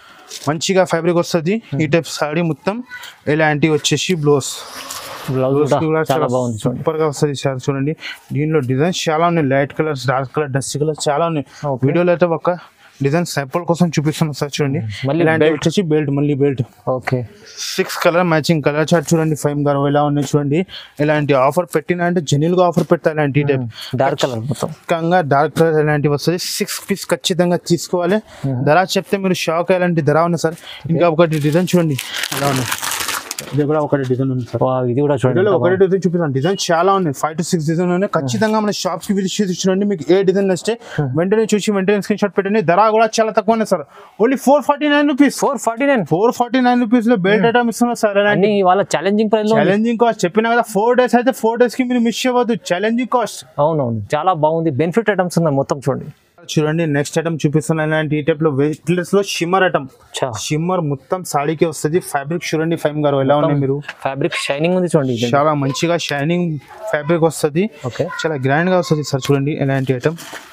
S1: మంచిగా ఫ్యాబ్రిక్ వస్తుంది ఈ టైప్ సాడీ మొత్తం ఇలాంటి వచ్చేసి బ్లౌజ్
S2: బ్లౌజ్ కూడా చాలా బాగుంది చూడండి
S1: సూపర్ గా వస్తుంది సార్ చూడండి దీనిలో డిజైన్స్ చాలా ఉన్నాయి light colours dark colour dust colour చాలా ఉన్నాయి
S2: Okay.
S1: వీడియోలో అయితే ఒక డిజైన్ శాంపుల్ కోసం చూపిస్తున్నాం సార్ చూడండి
S2: మళ్ళీ
S1: ఇలాంటి
S2: belt.
S1: వచ్చేసి బెల్ట్ మళ్ళీ belt
S2: okay
S1: six colour matching colour chart చూడండి ఫైవ్ గారు ఎలా ఉన్నాయి చూడండి ఇలాంటి ఆఫర్ పెట్టిన అంటే జెన్యున్ గా ఆఫర్ పెట్టాలి ఇలాంటి టైప్
S2: డార్క్ కలర్ మొత్తం
S1: ఖచ్చితంగా డార్క్ కలర్ ఇలాంటివి వస్తుంది సిక్స్ పీస్ ఖచ్చితంగా తీసుకోవాలి ధర చెప్తే మీరు షాక్ అయ్యాలంటే ధర ఉంది సార్ ఇంకా ఒకటి డిజైన్ చూడండి ఎలా ఉన్నాయి ఇది కూడా ఒకటి డిజైన్ ఉంది సార్
S2: వావ్, ఇది కూడా చూడండి
S1: వీడియోలో
S2: ఎంత
S1: ఒకటి డిజైన్ చూపిస్తాను డిజైన్ చాలా ఉన్నాయి ఫైవ్ టు సిక్స్ డిజైన్ ఉన్నాయి ఖచ్చితంగా మన షాప్ కి విజిట్ చేసి చూడండి మీకు ఏ డిజైన్ నచ్చితే వెంటనే చూసి వెంటనే స్క్రీన్ షాట్ పెట్టండి ధర కూడా చాలా తక్కువ ఉన్నాయి sir only four forty nine rupees
S2: four forty nine
S1: four forty nine rupees లో బెల్ట్ ఐటమ్ ఇస్తున్నారు సార్ అలాంటి
S2: అన్ని వాళ్ళ ఛాలెంజింగ్ ప్రైస్ లో ఉంది.
S1: ఛాలెంజింగ్ కాస్ట్ చెప్పినా కదా ఫోర్ డేస్ అయితే ఫోర్ డేస్ కి మీరు మిస్ అవ్వద్దు ఛాలెంజింగ్ కాస్ట్
S2: అవునవును చాలా బాగుంది బెనిఫిట్ ఐటమ్స్ ఉన్నాయి మొత్తం చూడండి
S1: చూడండి నెక్స్ట్ ఐటమ్ చూపిస్తున్నా ఇలాంటి ఈ టైప్ లో వెయిట్లెస్ లో షిమ్మర్ ఐటమ్
S2: చా
S1: షిమ్మర్ మొత్తం సాడీకి వస్తుంది ఫ్యాబ్రిక్ చూడండి ఫైవ్ గారు ఎలా ఉన్నాయి మీరు
S2: ఫ్యాబ్రిక్ షైనింగ్ ఉంది చూడండి ఇది.
S1: చాలా మంచిగా షైనింగ్ ఫ్యాబ్రిక్ వస్తుంది
S2: ఓకే
S1: చాలా గ్రాండ్ గా వస్తుంది సార్ చూడండి ఎలాంటి ఐటమ్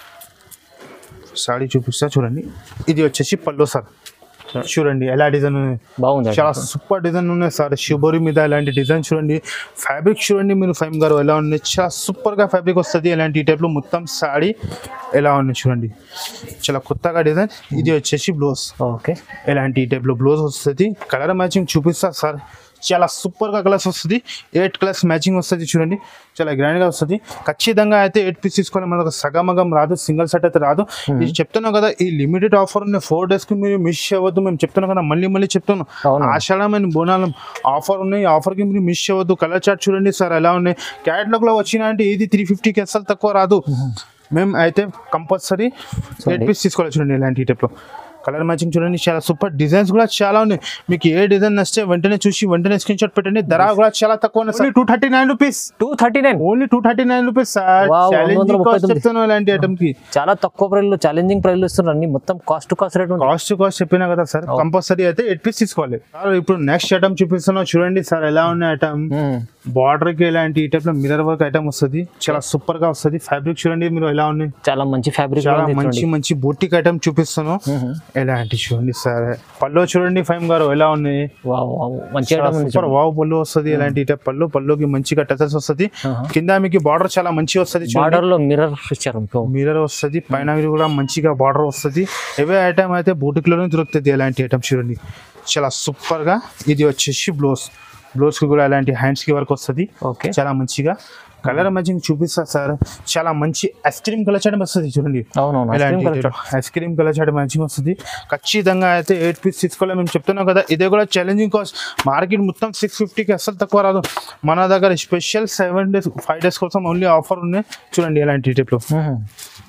S1: సాడీ చూపిస్తా చూడండి ఇది వచ్చేసి పళ్ళు సార్ చూడండి ఎలా డిజైన్ ఉంది
S2: బాగుంది
S1: చాలా సూపర్ డిజైన్ ఉన్నాయి సార్ షిబోరి మీద ఇలాంటి డిజైన్ చూడండి ఫ్యాబ్రిక్ చూడండి మీరు ఫైమ్ గారు ఎలా ఉంది చాలా సూపర్ గా ఫ్యాబ్రిక్ వస్తుంది ఇలాంటి టైప్ లో మొత్తం సాడీ ఎలా ఉంది చూడండి చాలా కొత్తగా డిజైన్ ఇది వచ్చేసి బ్లౌజ్
S2: ఓకే
S1: ఇలాంటి టైప్ లో బ్లౌజ్ వస్తుంది కలర్ మ్యాచింగ్ చూపిస్తా సార్ చాలా సూపర్ గా కలర్స్ వస్తుంది ఎయిట్ కలర్స్ మ్యాచింగ్ వస్తుంది చూడండి చాలా గ్రాండ్ గా వస్తుంది ఖచ్చితంగా అయితే ఎయిట్ పీస్ తీసుకోవాలి మనకు సగమగం రాదు సింగిల్ సెట్ అయితే రాదు ఇది చెప్తున్నాం కదా ఈ లిమిటెడ్ ఆఫర్ ఉన్న ఫోర్ డేస్ కి మీరు మిస్ అవ్వద్దు మేము చెప్తున్నాం కదా మళ్ళీ మళ్ళీ చెప్తున్నాం
S2: అవును.
S1: ఆషాఢమైన బోనాలం ఆఫర్ ఉన్నాయి ఆఫర్ కి మీరు మిస్ అవ్వద్దు కలర్ చార్ట్ చూడండి సార్ ఎలా ఉన్నాయి క్యాటలాగ్ లో వచ్చిన అంటే ఇది త్రీ ఫిఫ్టీకి అసలు తక్కువ రాదు మేము అయితే కంపల్సరీ ఎయిట్ పీస్ తీసుకోవాలి చూడండి ఇలాంటి టైప్లో కలర్ మ్యాచింగ్ చూడండి చాలా సూపర్ డిజైన్స్ కూడా చాలా ఉన్నాయి మీకు ఏ డిజైన్ నచ్చితే వెంటనే చూసి వెంటనే స్క్రీన్ షాట్ పెట్టండి ధర కూడా చాలా తక్కువ sir two thirty nine rupees
S2: two thirty nine
S1: only two thirty nine rupees sir
S2: Wow,
S1: challenging
S2: 239.
S1: Cost చెప్తాను ఇలాంటి ఐటమ్ కి
S2: చాలా తక్కువ ప్రైస్ లో ఛాలెంజింగ్ ప్రైస్ లో ఇస్తున్నారు అన్ని మొత్తం కాస్ట్ టు కాస్ట్ రేట్ ఉంది
S1: కాస్ట్ కాస్ట్ చెప్పినా కదా సార్ కంపల్సరీ అయితే ఎయిట్ పీస్ తీసుకోవాలి సార్ ఇప్పుడు నెక్స్ట్ ఐటమ్ చూపిస్తున్నావు చూడండి సార్ ఎలా ఉన్న ఐటమ్
S2: మ్మ్.
S1: బార్డర్ కి ఇలాంటి ఈ టైప్ లో మిరర్ వర్క్ ఐటమ్ వస్తుంది చాలా సూపర్ గా వస్తుంది ఫ్యాబ్రిక్ చూడండి మీరు ఎలా ఉన్నాయి
S2: చాలా మంచి ఫ్యాబ్రిక్
S1: చాలా మంచి మంచి బొట్టిక్ ఐటమ్ చూపిస్తాను ఎలాంటి చూడండి సార్ పళ్ళు చూడండి ఫైమ్ గారు ఎలా ఉన్నాయి
S2: మంచి ఐటమ్ ఉంది
S1: సూపర్ వావ్ పళ్ళు వస్తుంది ఇలాంటి టైప్ పళ్ళు పళ్ళుకి మంచిగా టచస్ వస్తుంది కింద మీకు బార్డర్ చాలా మంచి వస్తుంది చూడండి
S2: బార్డర్ లో మిర్రర్ ఇచ్చారు మీకు
S1: మిర్రర్ వస్తుంది పైన కూడా మంచిగా బార్డర్ వస్తుంది ఇవే ఐటమ్ అయితే బూటిక్ లోనే దొరుకుతుంది ఎలాంటి ఐటమ్ చూడండి చాలా సూపర్ గా ఇది వచ్చేసి బ్లౌజ్ బ్లౌజ్ కి కూడా ఎలాంటి హ్యాండ్స్ కి వర్క్ వస్తుంది
S2: ఓకే
S1: చాలా మంచిగా కలర్ మ్యాచింగ్ చూపిస్తా సార్ చాలా మంచి ఐస్ క్రీమ్ కలర్ చేయడం వస్తుంది చూడండి
S2: అవునవును ice cream
S1: ఇలాంటి
S2: colour
S1: ఐస్ క్రీమ్ కలర్ చేయడం మ్యాచింగ్ వస్తుంది ఖచ్చితంగా అయితే ఎయిట్ పీస్ తీసుకోవాలి మేము చెప్తున్నాం కదా ఇదే కూడా ఛాలెంజింగ్ కాస్ట్ మార్కెట్ మొత్తం సిక్స్ ఫిఫ్టీకి అస్సలు తక్కువ రాదు మన దగ్గర special seven days five days కోసం ఓన్లీ ఆఫర్ ఉన్నాయి చూడండి ఇలాంటి టైప్లో
S2: మ్మ్.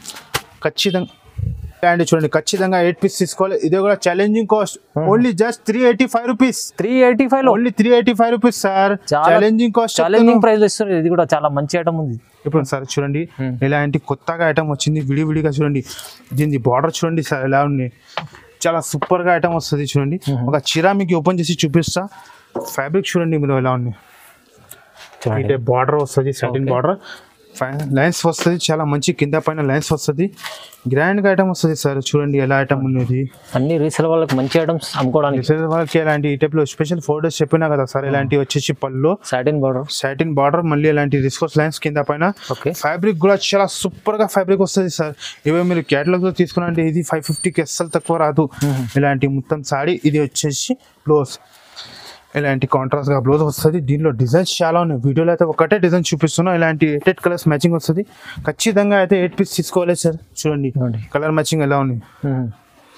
S1: ఖచ్చితంగా అండి చూడండి ఖచ్చితంగా ఎయిట్ పీస్ తీసుకోవాలి ఇదే కూడా challenging cost only just three eighty five rupees
S2: three eighty five లో
S1: only three eighty five rupees sir
S2: చాలా
S1: ఛాలెంజింగ్ కాస్ట్
S2: ఛాలెంజింగ్ ప్రైస్ లో ఇస్తున్నారు ఇది కూడా చాలా మంచి ఐటమ్ ఉంది
S1: ఇప్పుడు సార్ చూడండి
S2: Hmm.
S1: ఇలాంటి కొత్తగా ఐటమ్ వచ్చింది విడివిడిగా చూడండి దీని బార్డర్ చూడండి సార్ ఎలా ఉంది చాలా సూపర్ గా ఐటమ్ వస్తుంది చూడండి ఒక చీర మీకు ఓపెన్ చేసి చూపిస్తా ఫ్యాబ్రిక్ చూడండి మీరు ఎలా ఉంది
S2: చూడండి
S1: ఇటే బార్డర్ వస్తుంది సాటిన్
S2: Okay.
S1: బార్డర్ లైన్స్ వస్తుంది చాలా మంచి కింద పైన లైన్స్ వస్తుంది గ్రాండ్ గా ఐటమ్ వస్తుంది సార్ చూడండి ఎలా ఐటమ్ ఉన్నది
S2: అన్ని రీసేల్ వాళ్ళకి మంచి ఐటమ్స్ అమ్ముకోవడానికి
S1: Design వాళ్ళకి ఇలాంటి ఈ టైప్ లో స్పెషల్ ఫోటోస్ చెప్పినా కదా సార్ ఇలాంటి వచ్చేసి పళ్ళు
S2: సాటిన్ బార్డర్
S1: సాటిన్ బార్డర్ మళ్ళీ ఇలాంటి రిస్కోస్ లైన్స్ కింద పైన
S2: ఓకే
S1: ఫ్యాబ్రిక్ కూడా చాలా సూపర్ గా ఫ్యాబ్రిక్ వస్తుంది సార్ ఇవే మీరు క్యాటలాగ్ లో తీసుకున్నారంటే ఇది ఫైవ్ ఫిఫ్టీకి అస్సలు తక్కువ రాదు ఇలాంటి మొత్తం సాడీ ఇది వచ్చేసి బ్లౌజ్ ఇలాంటి కాంట్రాస్ట్ గా బ్లౌజ్ వస్తుంది దీనిలో డిజైన్స్ చాలా ఉన్నాయి వీడియోలో అయితే ఒకటే డిజైన్ చూపిస్తున్నా ఇలాంటి ఎయిట్ కలర్స్ మ్యాచింగ్ వస్తుంది ఖచ్చితంగా అయితే ఎయిట్ పీస్ తీసుకోవాలి సార్ చూడండి
S2: చూడండి.
S1: కలర్ మ్యాచింగ్ ఎలా ఉంది
S2: మ్మ్.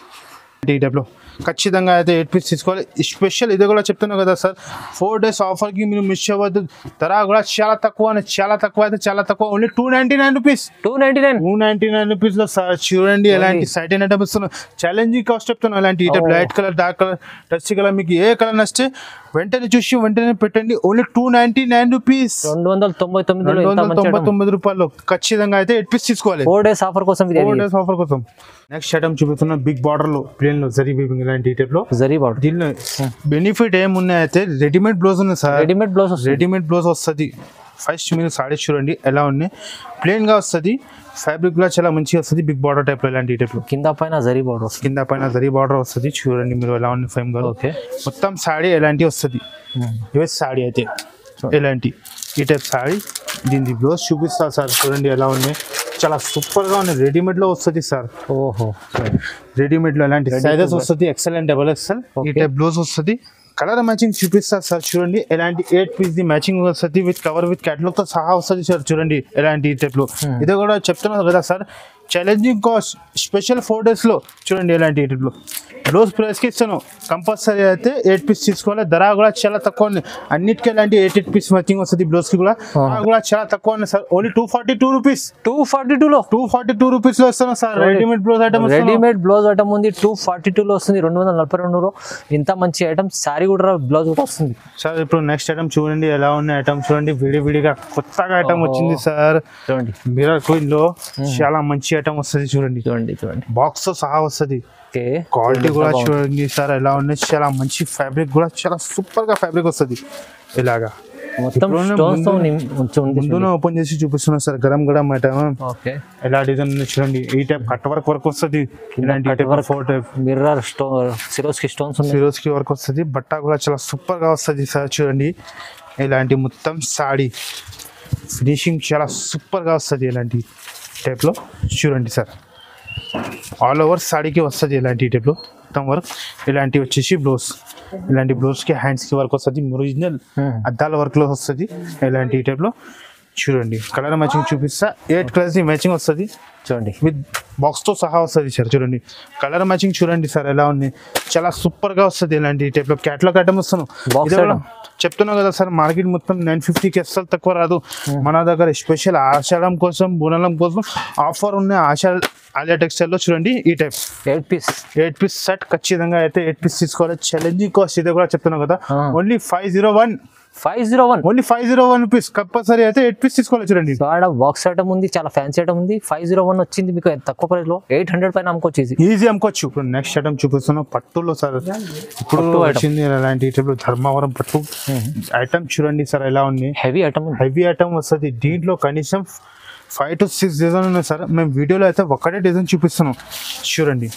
S1: ఈ టైప్లో ఖచ్చితంగా అయితే ఎయిట్ పీస్ తీసుకోవాలి స్పెషల్ ఇది కూడా చెప్తున్నా కదా సార్ ఫోర్ డేస్ ఆఫర్కి మీరు మిస్ అవ్వద్దు ధర కూడా చాలా తక్కువ అని చాలా తక్కువ అయితే చాలా తక్కువ only two ninety nine rupees
S2: two ninety nine
S1: two ninety nine rupees లో సార్ చూడండి ఎలాంటి సైట్ అయిన ఇస్తున్నాం ఛాలెంజింగ్ కాస్ట్ చెప్తున్నాను అలాంటి ఈ type
S2: Oh.
S1: Light colour dark colour touch colour మీకు ఏ కలర్ నచ్చితే వెంటనే చూసి వెంటనే పెట్టండి only two ninety nine rupees
S2: రెండు వందల తొంభై తొమ్మిదిలో
S1: రెండు
S2: ఎంత
S1: వందల
S2: మంచి
S1: తొంభై
S2: ఐటమ్
S1: తొమ్మిది రూపాయలు ఖచ్చితంగా అయితే ఎయిట్ పీస్ తీసుకోవాలి
S2: ఫోర్ డేస్ ఆఫర్ కోసం ఇది
S1: ఫోర్ డేస్ ఆఫర్ కోసం నెక్స్ట్ ఐటమ్ చూపిస్తున్న బిగ్ బార్డర్ లో ప్లేన్ లో జరీ వీవింగ్ ఇలాంటి ఈ టైప్ లో
S2: జరీ బార్డర్
S1: దీనిలో బెనిఫిట్ ఏమున్నాయి అయితే రెడీమేడ్ బ్లౌజ్ ఉన్నాయి సార్
S2: రెడీమేడ్ బ్లౌజ్ వస్తుంది
S1: రెడీమేడ్ బ్లౌజ్ వస్తుంది ఫస్ట్ మీరు సారీస్ చూడండి ఎలా ఉన్నాయి ప్లెయిన్ గా వస్తుంది ఫ్యాబ్రిక్ కూడా చాలా మంచిగా వస్తుంది బిగ్ బార్డర్ టైప్ లో ఇలాంటి టైప్ లో
S2: కింద పైన జరీ బార్డర్ వస్తుంది
S1: కింద పైన జరీ బార్డర్ వస్తుంది చూడండి మీరు ఎలా ఉంది ఫైమ్ గారు
S2: ఓకే
S1: మొత్తం సాడీ ఎలాంటి వస్తుంది ఇవే సాడీ అయితే ఎలాంటి ఈ టైప్ సాడీ దీని బ్లౌజ్ చూపిస్తా సార్ చూడండి ఎలా ఉన్నాయి చాలా సూపర్ గా ఉన్నాయి రెడీమేడ్ లో వస్తుంది సార్
S2: ఓహో
S1: రెడీమేడ్ లో ఎలాంటి సైజెస్ వస్తుంది ఎక్సెల్ అండ్ డబల్ ఎక్సెల్ ఈ
S2: Okay.
S1: టైప్ బ్లౌజ్ వస్తుంది కలర్ మ్యాచింగ్ చూపిస్తా సార్ చూడండి ఎలాంటి ఎయిట్ పీస్ ది మ్యాచింగ్ వస్తుంది విత్ కవర్ విత్ క్యాటలాగ్ తో సహా వస్తుంది సార్ చూడండి ఎలాంటి ఈ టైప్ లో ఇది కూడా చెప్తున్నాను కదా sir challenging cost special four days లో చూడండి ఎలాంటి ఈ టైప్ లో బ్లౌజ్ ప్రైస్ కి ఇస్తాను కంపల్సరీ అయితే ఎయిట్ పీస్ తీసుకోవాలి ధర కూడా చాలా తక్కువ ఉంది అన్నిటికీ ఎలాంటి ఎయిట్ ఎయిట్ పీస్ మ్యాచింగ్ వస్తుంది బ్లౌజ్ కి కూడా ధర కూడా చాలా తక్కువ ఉంది sir only two forty two rupees
S2: two forty టూలో
S1: టూ ఫార్టీ టూ రూపీస్ లో ఇస్తాను sir readymade blouse item
S2: readymade blouse item ఉంది టూ ఫార్టీ టూలో వస్తుంది రెండు వందల నలభై రెండులో ఇంత మంచి ఐటమ్ శారీ కూడా బ్లౌజ్ కూడా వస్తుంది
S1: సార్ ఇప్పుడు నెక్స్ట్ ఐటమ్ చూడండి ఎలా ఉన్నాయి ఐటమ్ చూడండి విడి విడిగా కొత్తగా ఐటమ్ వచ్చింది సార్
S2: చూడండి
S1: మిరర్ క్వీన్ లో చాలా మంచి ఐటమ్ వస్తుంది చూడండి
S2: చూడండి చూడండి
S1: బాక్స్ తో సహా వస్తుంది
S2: ఓకే
S1: క్వాలిటీ కూడా చూడండి సార్ ఎలా ఉన్నాయి చాలా మంచి ఫ్యాబ్రిక్ కూడా చాలా సూపర్ గా ఫ్యాబ్రిక్ వస్తుంది ఇలాగా
S2: మొత్తం
S1: ఇప్పుడున్న
S2: స్టోన్స్ తో
S1: ముందు-
S2: నిం- ఉంచి ఉంది
S1: ముందున ఓపెన్ చేసి చూపిస్తున్నా సార్ గరం గరం ఐటమ్
S2: ఓకే
S1: ఎలా డిజైన్ ఉంది చూడండి ఈ టైప్ కట్ వర్క్ వర్క్ వస్తుంది ఇలాంటి
S2: cut
S1: type
S2: work.
S1: Four type
S2: mirror స్టో సిరోస్ కి స్టోన్స్ ఉన్నాయి
S1: ఫిరోజ్ కి వర్క్ వస్తుంది బట్ట కూడా చాలా సూపర్ గా వస్తుంది సార్ చూడండి ఇలాంటి మొత్తం సాడీ ఫినిషింగ్ చాలా సూపర్ గా వస్తుంది ఇలాంటి టైప్ లో చూడండి సార్ ఆల్ ఓవర్ సాడీకి వస్తుంది ఇలాంటి టైప్ లో మొత్తం వర్క్ ఇలాంటి వచ్చేసి బ్లౌజ్ ఇలాంటి బ్లౌజ్ కి హ్యాండ్స్ కి వర్క్ వస్తుంది ఒరిజినల్
S2: Hmm.
S1: అద్దాల వర్క్ లో వస్తుంది ఇలాంటి టైప్ లో చూడండి కలర్ మ్యాచింగ్ చూపిస్తా ఎయిట్ కలర్స్ మ్యాచింగ్ వస్తుంది
S2: చూడండి
S1: విత్ బాక్స్ తో సహా వస్తుంది సార్ చూడండి కలర్ మ్యాచింగ్ చూడండి సార్ ఎలా ఉంది చాలా సూపర్ గా వస్తుంది ఇలాంటి టైప్ లో క్యాట్లాగ్ ఐటమ్ వస్తాను
S2: Box
S1: ఇది కూడా
S2: item.
S1: చెప్తున్నా కదా సార్ మార్కెట్ మొత్తం నైన్ ఫిఫ్టీకి అస్సలు తక్కువ రాదు మన దగ్గర స్పెషల్ ఆషాఢం కోసం బునలం కోసం ఆఫర్ ఉన్న ఆషా ఆలియా టెక్స్టైల్ లో చూడండి ఈ type
S2: eight piece
S1: eight piece set ఖచ్చితంగా అయితే ఎయిట్ పీస్ తీసుకోవాలి ఛాలెంజింగ్ కాస్ట్ ఇది కూడా చెప్తున్నా కదా
S2: Ah.
S1: Only five zero one
S2: five zero one
S1: only five zero one rupees compulsory అయితే ఎయిట్ పీస్ తీసుకోవాలి చూడండి
S2: ఆడ బాక్స్ ఐటమ్ ఉంది చాలా ఫ్యాన్సీ ఐటమ్ ఉంది ఫైవ్ జీరో వన్ వచ్చింది మీకు తక్కువ ప్రైస్ లో ఎయిట్ హండ్రెడ్ పైన అమ్ముకోవచ్చు ఈజీ
S1: ఈజీ అమ్ముకోవచ్చు ఇప్పుడు నెక్స్ట్ ఐటమ్ చూపిస్తున్నాం పట్టులో సార్ ఇప్పుడు
S2: పట్టు item.
S1: వచ్చింది అలాంటి టైప్ ధర్మవరం పట్టు ఐటమ్ చూడండి సార్ ఎలా ఉంది
S2: హెవీ ఐటమ్ ఉంది
S1: హెవీ ఐటమ్ వస్తుంది దీంట్లో కనీసం ఫైవ్ టు సిక్స్ డిజైన్ ఉన్నాయి సార్ మేము వీడియోలో అయితే ఒక్కటే డిజైన్ చూపిస్తున్నాం చూడండి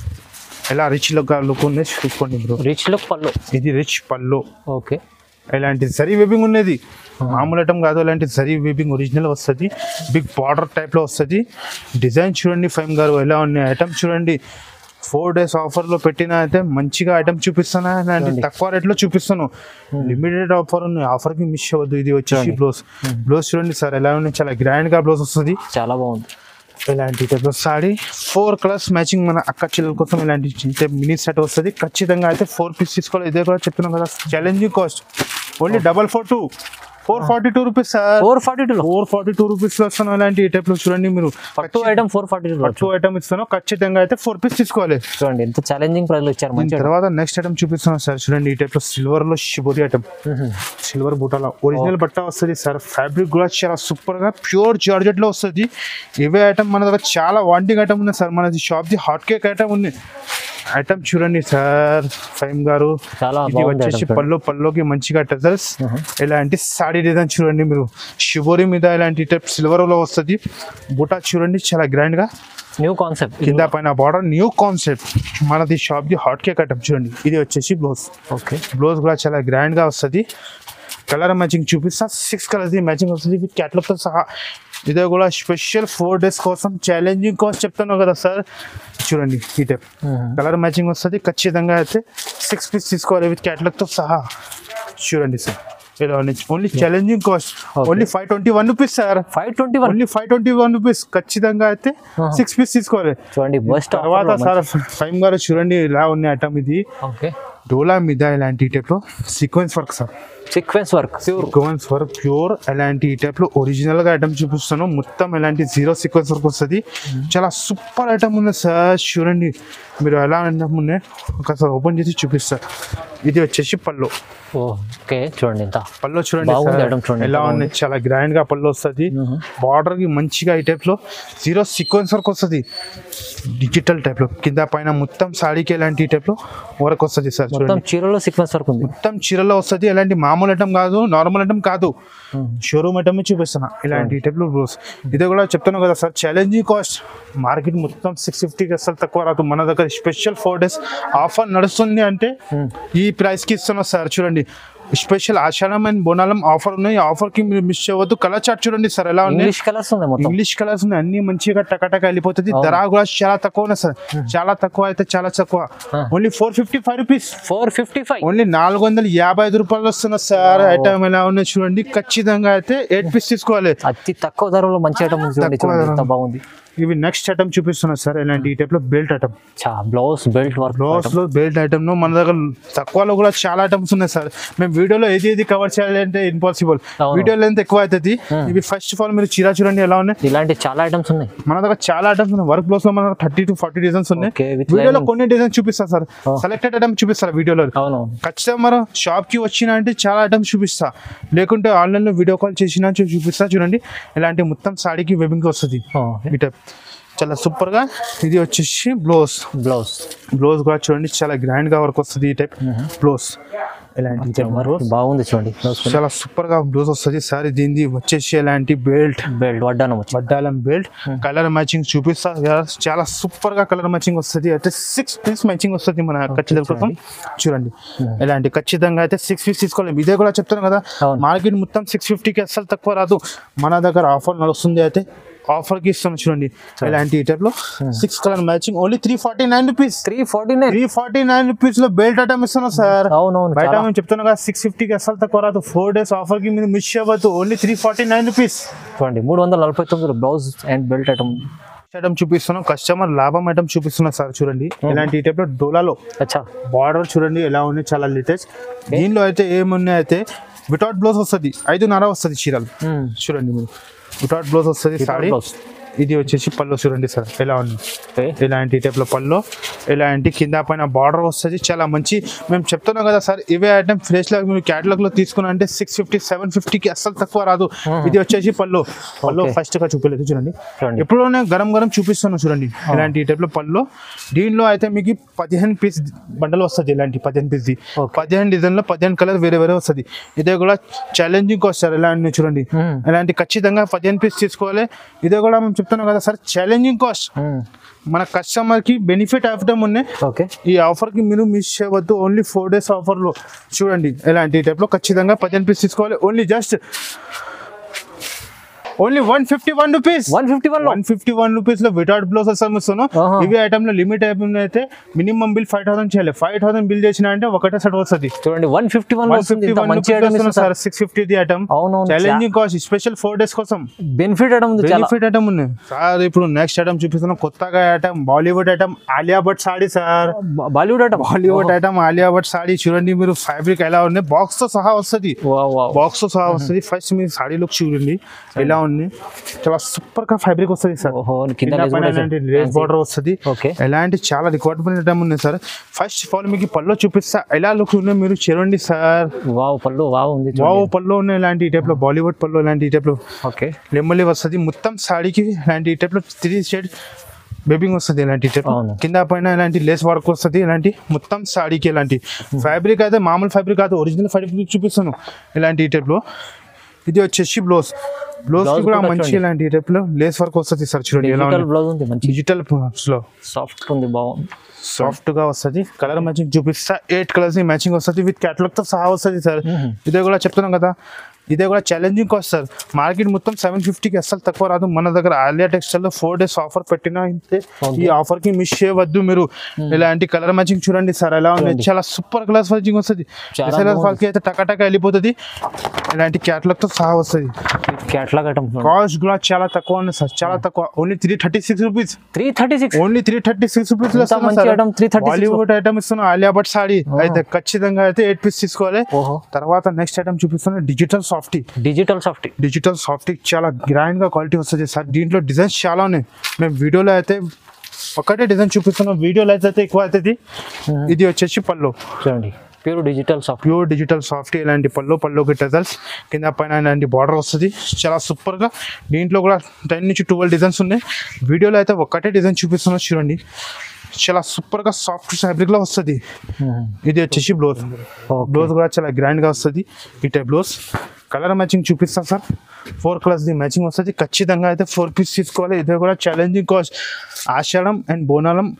S1: ఎలా రిచ్ లుక్ లుక్ ఉంది చూసుకోండి బ్రో
S2: రిచ్ లుక్ పళ్ళు
S1: ఇది రిచ్ పళ్ళు
S2: ఓకే
S1: ఇలాంటి జరీ వెబింగ్ ఉన్నది మామూలు ఐటమ్ కాదు అలాంటి జరీ వెబింగ్ ఒరిజినల్ వస్తుంది బిగ్ బార్డర్ టైప్లో వస్తుంది డిజైన్ చూడండి ఫైమ్ గారు ఎలా ఉన్నాయి ఐటమ్ చూడండి ఫోర్ డేస్ ఆఫర్లో పెట్టిన అయితే మంచిగా ఐటమ్ చూపిస్తాను అలాంటి తక్కువ రేట్లో చూపిస్తాను లిమిటెడ్ ఆఫర్ ఉంది ఆఫర్కి మిస్ అవ్వద్దు ఇది వచ్చేసి బ్లౌజ్ బ్లౌజ్ చూడండి సార్ ఎలా ఉన్నాయి చాలా గ్రాండ్గా బ్లౌజ్ వస్తుంది
S2: చాలా బాగుంది
S1: ఇలాంటి type sari four colours matching మన అక్క చెల్లెల కోసం ఇలాంటి మినీ సెట్ వస్తుంది ఖచ్చితంగా అయితే ఫోర్ పీస్ తీసుకోవాలి ఇదే కూడా చెప్తున్నాం కదా challenging cost only double four two four forty two rupees sir
S2: four forty two
S1: four forty two rupees వస్తాను ఇలాంటి టైప్ లో చూడండి మీరు
S2: పట్టు ఐటమ్ ఫోర్ ఫార్టీ టూ
S1: పట్టు ఐటమ్ ఇస్తాను ఖచ్చితంగా అయితే ఫోర్ పీస్ తీసుకోవాలి
S2: చూడండి ఎంత ఛాలెంజింగ్ ప్రైస్ లో ఇచ్చారు
S1: దీని
S2: మంచి
S1: తర్వాత నెక్స్ట్ ఐటమ్ చూపిస్తున్నాను సార్ చూడండి ఈ టైప్ లో సిల్వర్ లో షిబోరి ఐటమ్ సిల్వర్ బుటాల ఒరిజినల్ బట్ట వస్తుంది సార్ ఫ్యాబ్రిక్ కూడా చాలా సూపర్ గా ప్యూర్ జార్జెట్ లో వస్తుంది ఇవే ఐటమ్ మన దగ్గర చాలా వాంటింగ్ ఐటమ్ ఉంది సార్ మనది shop the hot cake item ఉంది ఐటమ్ చూడండి సార్ ఫైమ్ గారు
S2: చాలా
S1: ఇది
S2: బాగుంది
S1: వచ్చేసి
S2: item
S1: పళ్ళు పళ్ళుకి మంచిగా టజల్స్ ఇలాంటి సాడీ డిజైన్ చూడండి మీరు షిబోరి మీద ఇలాంటి టైప్ సిల్వర్ లో వస్తుంది బుటా చూడండి చాలా గ్రాండ్ గా
S2: న్యూ కాన్సెప్ట్
S1: కింద పైన బార్డర్ న్యూ కాన్సెప్ట్ మనది shop the hot cake item చూడండి ఇది వచ్చేసి బ్లౌజ్
S2: ఓకే
S1: బ్లౌజ్ కూడా చాలా గ్రాండ్ గా వస్తుంది కలర్ మ్యాచింగ్ చూపిస్తా సిక్స్ కలర్స్ మ్యాచింగ్ వస్తుంది విత్ క్యాటలాగ్ తో సహా ఇదే కూడా స్పెషల్ ఫోర్ డేస్ కోసం ఛాలెంజింగ్ కాస్ట్ చెప్తాను కదా సార్ చూడండి ఈ టైప్ కలర్ మ్యాచింగ్ వస్తుంది ఖచ్చితంగా అయితే సిక్స్ పీస్ తీసుకోవాలి విత్ క్యాటలాగ్ తో సహా చూడండి సార్ ఇలా only challenging cost only five twenty one rupees sir
S2: five twenty one
S1: only five twenty one rupees ఖచ్చితంగా అయితే సిక్స్ పీస్ తీసుకోవాలి
S2: చూడండి బెస్ట్
S1: తర్వాత సార్ ఫైమ్ గారు చూడండి ఇలా ఉంది ఐటమ్ ఇది
S2: ఓకే
S1: డోలా మీద ఇలాంటి టైప్ లో sequence work sir
S2: sequence work pure
S1: sequence work pure ఇలాంటి టైప్ లో ఒరిజినల్ గా ఐటమ్ చూపిస్తాను మొత్తం ఇలాంటి జీరో సీక్వెన్స్ వర్క్ వస్తుంది చాలా సూపర్ ఐటమ్ ఉంది సార్ చూడండి మీరు ఎలా ఐటమ్ ఉన్నాయి ఒకసారి ఓపెన్ చేసి చూపిస్తారు ఇది వచ్చేసి పళ్ళు
S2: ఓకే చూడండి ఎంత
S1: పళ్ళు చూడండి
S2: బాగుంది
S1: సార్.
S2: item చూడండి,
S1: ఎలా
S2: ఎంత
S1: ఉంది చాలా గ్రాండ్ గా పళ్ళు వస్తుంది బార్డర్ కి మంచిగా ఈ టైప్ లో జీరో సీక్వెన్స్ వర్క్ వస్తుంది డిజిటల్ టైప్ లో కింద పైన మొత్తం సాడీకి ఎలాంటి టైప్ లో వర్క్ వస్తుంది సార్
S2: మొత్తం
S1: చూడండి
S2: చీరలో సీక్వెన్స్ వర్క్ ఉంది
S1: మొత్తం చీరలో వస్తుంది ఎలాంటి మామూలు ఐటమ్ కాదు నార్మల్ ఐటమ్ కాదు షోరూమ్ ఐటమ్ చూపిస్తున్నా ఇలాంటి టైప్ లో బ్లౌజ్ ఇది కూడా చెప్తాను కదా సార్ ఛాలెంజింగ్ కాస్ట్ మార్కెట్ మొత్తం సిక్స్ ఫిఫ్టీకి అసలు తక్కువ రాదు మన దగ్గర స్పెషల్ ఫోర్ డేస్ ఆఫర్ నడుస్తుంది అంటే ఈ ప్రైస్ కి ఇస్తున్నాం సార్ చూడండి special Ashadham and Bonalam offer ఉన్నాయి ఆఫర్ కి మీరు మిస్ అవ్వద్దు కలర్ చార్ట్ చూడండి సార్ ఎలా ఉంది
S2: ఇంగ్లీష్ కలర్స్ ఉన్నాయి మొత్తం
S1: ఇంగ్లీష్ కలర్స్ ఉన్నాయి అన్ని మంచిగా టకాటక వెళ్ళిపోతుంది ధర కూడా చాలా తక్కువ ఉన్నాయి సార్ చాలా తక్కువ అయితే చాలా తక్కువ only four fifty five rupees
S2: four fifty five
S1: only నాలుగు వందల యాభై ఐదు రూపాయలు వస్తున్న సార్ ఐటమ్ ఎలా ఉన్నాయి చూడండి ఖచ్చితంగా అయితే ఎయిట్ పీస్ తీసుకోవాలి
S2: అతి తక్కువ ధరలో మంచి ఐటమ్ ఉంది చూడండి
S1: తక్కువ
S2: చూడండి ఎంత
S1: ధర.
S2: బాగుంది
S1: ఇవి నెక్స్ట్ ఐటమ్ చూపిస్తున్నా సార్ ఇలాంటి ఈ టైప్ లో బెల్ట్ ఐటమ్
S2: చా బ్లౌజ్ బెల్ట్ వర్క్
S1: బ్లౌజ్ లో బెల్ట్ ఐటమ్ లో మన దగ్గర తక్కువలో కూడా చాలా ఐటమ్స్ ఉన్నాయి సార్ మేము వీడియోలో ఏది ఏది కవర్ చేయాలి అంటే ఇంపాసిబుల్
S2: అవును.
S1: వీడియో లెంత్ ఎక్కువ అవుతుంది ఇవి ఫస్ట్ ఆఫ్ ఆల్ మీరు చీర చూడండి ఎలా ఉన్నాయి
S2: ఇలాంటి చాలా ఐటమ్స్ ఉన్నాయి
S1: మన దగ్గర చాలా ఐటమ్స్ ఉన్నాయి వర్క్ బ్లౌజ్ లో మన థర్టీ టు ఫార్టీ డిజైన్స్ ఉన్నాయి
S2: Okay, with
S1: వీడియోలో
S2: lining.
S1: కొన్ని డిజైన్స్ చూపిస్తా సార్
S2: Oh.
S1: సెలెక్టెడ్ ఐటమ్ చూపిస్తారు వీడియోలో
S2: అవును
S1: ఖచ్చితంగా మనం షాప్ కి వచ్చినా అంటే చాలా ఐటమ్స్ చూపిస్తా లేకుంటే ఆన్లైన్ లో వీడియో కాల్ చేసినా చూ- చూపిస్తా చూడండి ఇలాంటి మొత్తం సాడీకి వెబింగ్ వస్తుంది ఈ టైప్ చాలా సూపర్ గా ఇది వచ్చేసి బ్లౌజ్
S2: బ్లౌజ్
S1: బ్లౌజ్ కూడా చూడండి చాలా గ్రాండ్ గా వర్క్ వస్తుంది ఈ టైప్ బ్లౌజ్ ఇలాంటి type
S2: వర్క్ బాగుంది చూడండి బ్లౌజ్
S1: చాలా సూపర్ గా బ్లౌజ్ వస్తుంది సార్ దీనిది వచ్చేసి ఇలాంటి బెల్ట్
S2: బెల్ట్ వడ్డానం వచ్చి
S1: వడ్డాలం బెల్ట్ కలర్ మ్యాచింగ్ చూపిస్తా కదా, చాలా సూపర్ గా కలర్ మ్యాచింగ్ వస్తుంది అయితే సిక్స్ పీస్ మ్యాచింగ్ వస్తుంది మన ఖచ్చితంగా కోసం చూడండి ఇలాంటి ఖచ్చితంగా అయితే సిక్స్ పీస్ తీసుకోవాలి ఇదే కూడా చెప్తాను కదా
S2: అవును.
S1: మార్కెట్ మొత్తం సిక్స్ ఫిఫ్టీకి అస్సలు తక్కువ రాదు మన దగ్గర ఆఫర్ నడుస్తుంది అయితే ఆఫర్ కి ఇస్తాను చూడండి ఇలాంటి ఈ టైప్ లో six colour matching only three forty nine rupees
S2: three forty nine
S1: three forty nine rupees లో బెల్ట్ ఐటమ్ ఇస్తున్నాం సార్
S2: అవునవును
S1: బయట
S2: చాలా.
S1: మేము చెప్తున్నాం కదా సిక్స్ ఫిఫ్టీకి అసలు తక్కువ రాదు ఫోర్ డేస్ ఆఫర్ కి మీరు మిస్ అవ్వద్దు only three forty nine rupees
S2: చూడండి మూడు వందల నలభై తొమ్మిది blouse and belt item
S1: item చూపిస్తున్నాం కస్టమర్ లాభం ఐటమ్ చూపిస్తున్నాం సార్ చూడండి ఇలాంటి ఈ టైప్ లో డోలాలో
S2: అచ్చా
S1: బార్డర్ చూడండి ఎలా ఉంది చాలా లేటెస్ట్ దీనిలో అయితే ఏమున్నాయి అయితే వితౌట్ బ్లౌజ్ వస్తుంది ఐదున్నర వస్తుంది చీరలు
S2: Hmm.
S1: చూడండి మీరు వితౌట్ బ్లౌజ్ వస్తుంది సారీ
S2: blouse.
S1: ఇది వచ్చేసి పళ్ళు చూడండి సార్ ఎలా ఉంది
S2: ఓకే
S1: ఇలాంటి టైప్లో పళ్ళు ఇలాంటి కింద పైన బార్డర్ వస్తుంది చాలా మంచి మేము చెప్తున్నాం కదా సార్ ఇవే ఐటమ్ ఫ్రెష్ లాగా మీరు క్యాటలాగ్ లో తీసుకున్నా అంటే సిక్స్ ఫిఫ్టీ సెవెన్ ఫిఫ్టీకి అస్సలు తక్కువ రాదు ఇది వచ్చేసి పళ్ళు పళ్ళు
S2: Okay.
S1: ఫస్ట్ గా చూపలేదు చూడండి
S2: చూడండి.
S1: ఎప్పుడు గరం గరం చూపిస్తున్నాను చూడండి ఇలాంటి టైప్ లో పళ్ళు దీనిలో అయితే మీకు పదిహేను పీస్ బండలు వస్తుంది ఇలాంటి పదిహేను పీస్
S2: Okay.
S1: పదిహేను డిజైన్ లో పదిహేను కలర్ వేరే వేరే వస్తుంది ఇదే కూడా ఛాలెంజింగ్ వస్తారు ఇలాంటి చూడండి
S2: Hmm.
S1: ఇలాంటి ఖచ్చితంగా పదిహేను పీస్ తీసుకోవాలి ఇదే కూడా మేము చెప్తున్నాం కదా సార్ ఛాలెంజింగ్ కాస్ట్ మన కస్టమర్ కి బెనిఫిట్ అవ్వడం ఉన్నాయి
S2: ఓకే
S1: ఈ ఆఫర్ కి మీరు మిస్ చేయవద్దు ఓన్లీ ఫోర్ డేస్ ఆఫర్ లో చూడండి ఇలాంటి టైప్ లో ఖచ్చితంగా పదిహేను పీస్ తీసుకోవాలి only just only one fifty one rupees
S2: one fifty one
S1: one fifty one rupees లో వితౌట్ బ్లౌజ్ వస్తాను
S2: ఆహా.
S1: ఇవి ఐటమ్ లో లిమిట్ అయిపోయింది అయితే మినిమం బిల్ ఫైవ్ థౌసండ్ చేయాలి ఫైవ్ థౌసండ్ బిల్ చేసిన అంటే ఒకటే సెట్ వస్తుంది
S2: చూడంండి one fifty one
S1: one fifty one
S2: మంచి item
S1: rupees sir six fifty item
S2: అవునవును.
S1: Challenging cost special four days కోసం
S2: బెనిఫిట్ ఐటమ్ ఉంది చాలా
S1: బెనిఫిట్ ఐటమ్ ఉన్నాయి సార్ ఇప్పుడు నెక్స్ట్ ఐటమ్ చూపిస్తున్నాం కొత్తగా item Bollywood item Alia Bhatt sari sir
S2: బా- Bollywood item
S1: Bollywood item Alia Bhatt sari చూడండి మీరు ఫ్యాబ్రిక్ ఎలా ఉంది బాక్స్ తో సహా వస్తుంది
S2: వావ్ వావ్
S1: బాక్స్ తో సహా వస్తుంది ఫస్ట్ మీరు సాడీ లుక్ చూడండి ఎలా ఉంది చాలా సూపర్ గా ఫ్యాబ్రిక్ వస్తుంది సార్
S2: ఓహో కింద
S1: కింద
S2: lace
S1: పైన
S2: కూడా
S1: ఇలాంటి
S2: వేశారు.
S1: Lace
S2: Fancy.
S1: బార్డర్ వస్తుంది
S2: ఓకే
S1: ఎలాంటి చాలా రిక్వైర్మెంట్ ఐటమ్ ఉన్నాయి సార్ ఫస్ట్ ఆఫ్ ఆల్ మీకు పళ్ళు చూపిస్తా ఎలా లుక్ ఉన్నాయి మీరు చూడండి సార్
S2: వావ్ పళ్ళు వావ్ ఉంది
S1: వావ్ పళ్ళు ఉన్నాయి ఇలాంటి ఈ టైప్ లో బాలీవుడ్ పళ్ళు ఇలాంటి ఈ టైప్ లో
S2: ఓకే
S1: లెమ్మలి వస్తుంది మొత్తం సాడీకి ఇలాంటి ఈ టైప్ లో త్రీ షేడ్ బేబింగ్ వస్తుంది ఇలాంటి టైప్
S2: అవును.
S1: కింద పైన ఇలాంటి లేస్ వర్క్ వస్తుంది ఇలాంటి మొత్తం సాడీకి ఇలాంటి ఫ్యాబ్రిక్ అయితే మామూలు ఫ్యాబ్రిక్ కాదు ఒరిజినల్ ఫ్యాబ్రిక్ చూపిస్తాను ఇలాంటి ఈ టైప్ లో ఇది వచ్చేసి బ్లౌజ్ బ్లౌజ్
S2: Blouse
S1: కూడా
S2: కూడా
S1: మంచి
S2: చూడండి.
S1: ఇలాంటి ఈ టైప్ లో లేస్ వర్క్ వస్తుంది సార్ చూడండి ఎలా
S2: డిజిటల్ బ్లౌజ్ ఉంది మంచి
S1: డిజిటల్ లో
S2: సాఫ్ట్ ఉంది బాగుంది
S1: సాఫ్ట్ గా వస్తుంది కలర్ మ్యాచింగ్ చూపిస్తా ఎయిట్ కలర్స్ ని మ్యాచింగ్ వస్తుంది విత్ క్యాటలాగ్ తో సహా వస్తుంది సార్
S2: Mhm.
S1: ఇదే కూడా చెప్తున్నాం కదా ఇదే కూడా ఛాలెంజింగ్ కాస్ట్ సార్ మార్కెట్ మొత్తం సెవెన్ ఫిఫ్టీకి అస్సలు తక్కువ రాదు మన దగ్గర ఆలియా టెక్స్టైల్ లో ఫోర్ డేస్ ఆఫర్ పెట్టినా ఇంతే
S2: Okay.
S1: ఈ ఆఫర్ కి మిస్ చేయవద్దు మీరు ఇలాంటి కలర్ మ్యాచింగ్ చూడండి సార్ ఎలా ఉంది
S2: చూడండి.
S1: చాలా సూపర్ కలర్స్ మ్యాచింగ్ వస్తుంది
S2: చాలా
S1: ఎస్ఎల్ఆర్
S2: బాగుంది.
S1: ఫాల్కి అయితే టకాటక వెళ్ళిపోతుంది ఇలాంటి క్యాటలాగ్ తో సహా వస్తుంది
S2: క్యాట్లాగ్ ఐటమ్
S1: కాస్ట్ కూడా చాలా తక్కువ ఉంది సార్ చాలా తక్కువ only three thirty six rupees
S2: three thirty six
S1: only three thirty six rupees
S2: ఇంత మంచి item 336
S1: బాలీవుడ్ ఐటమ్ ఇస్తున్నాను ఆలియా భట్ సాడీ అయితే ఖచ్చితంగా అయితే ఎయిట్ పీస్ తీసుకోవాలి
S2: ఓహో
S1: తర్వాత నెక్స్ట్ ఐటమ్ చూపిస్తాను digital softy
S2: digital soft
S1: digital softy చాలా గ్రాండ్ గా క్వాలిటీ వస్తుంది సార్ దీంట్లో డిజైన్స్ చాలా ఉన్నాయి మేము వీడియోలో అయితే ఒకటే డిజైన్ చూపిస్తున్నాం వీడియోలో అయితే ఎక్కువ అవుతుంది ఇది వచ్చేసి పళ్ళు
S2: చూడండి pure digital soft
S1: pure digital soft ఇలాంటి పళ్ళు పళ్ళుకి టజల్స్ కింద పైన ఇలాంటి బార్డర్ వస్తుంది చాలా సూపర్గా దీంట్లో కూడా టెన్ నుంచి ట్వెల్వ్ డిజైన్స్ ఉన్నాయి వీడియోలో అయితే ఒక్కటే డిజైన్ చూపిస్తున్నా చూడండి చాలా సూపర్గా సాఫ్ట్ ఫ్యాబ్రిక్లో వస్తుంది ఇది వచ్చేసి బ్లౌజ్ బ్లౌజ్ కూడా చాలా గ్రాండ్గా వస్తుంది ఈ టైప్ బ్లౌజ్ కలర్ మ్యాచింగ్ చూపిస్తాను sir four colours the matching వస్తుంది ఖచ్చితంగా అయితే ఫోర్ పీస్ తీసుకోవాలి ఇదే కూడా challenging cost Ashadham and Bonalam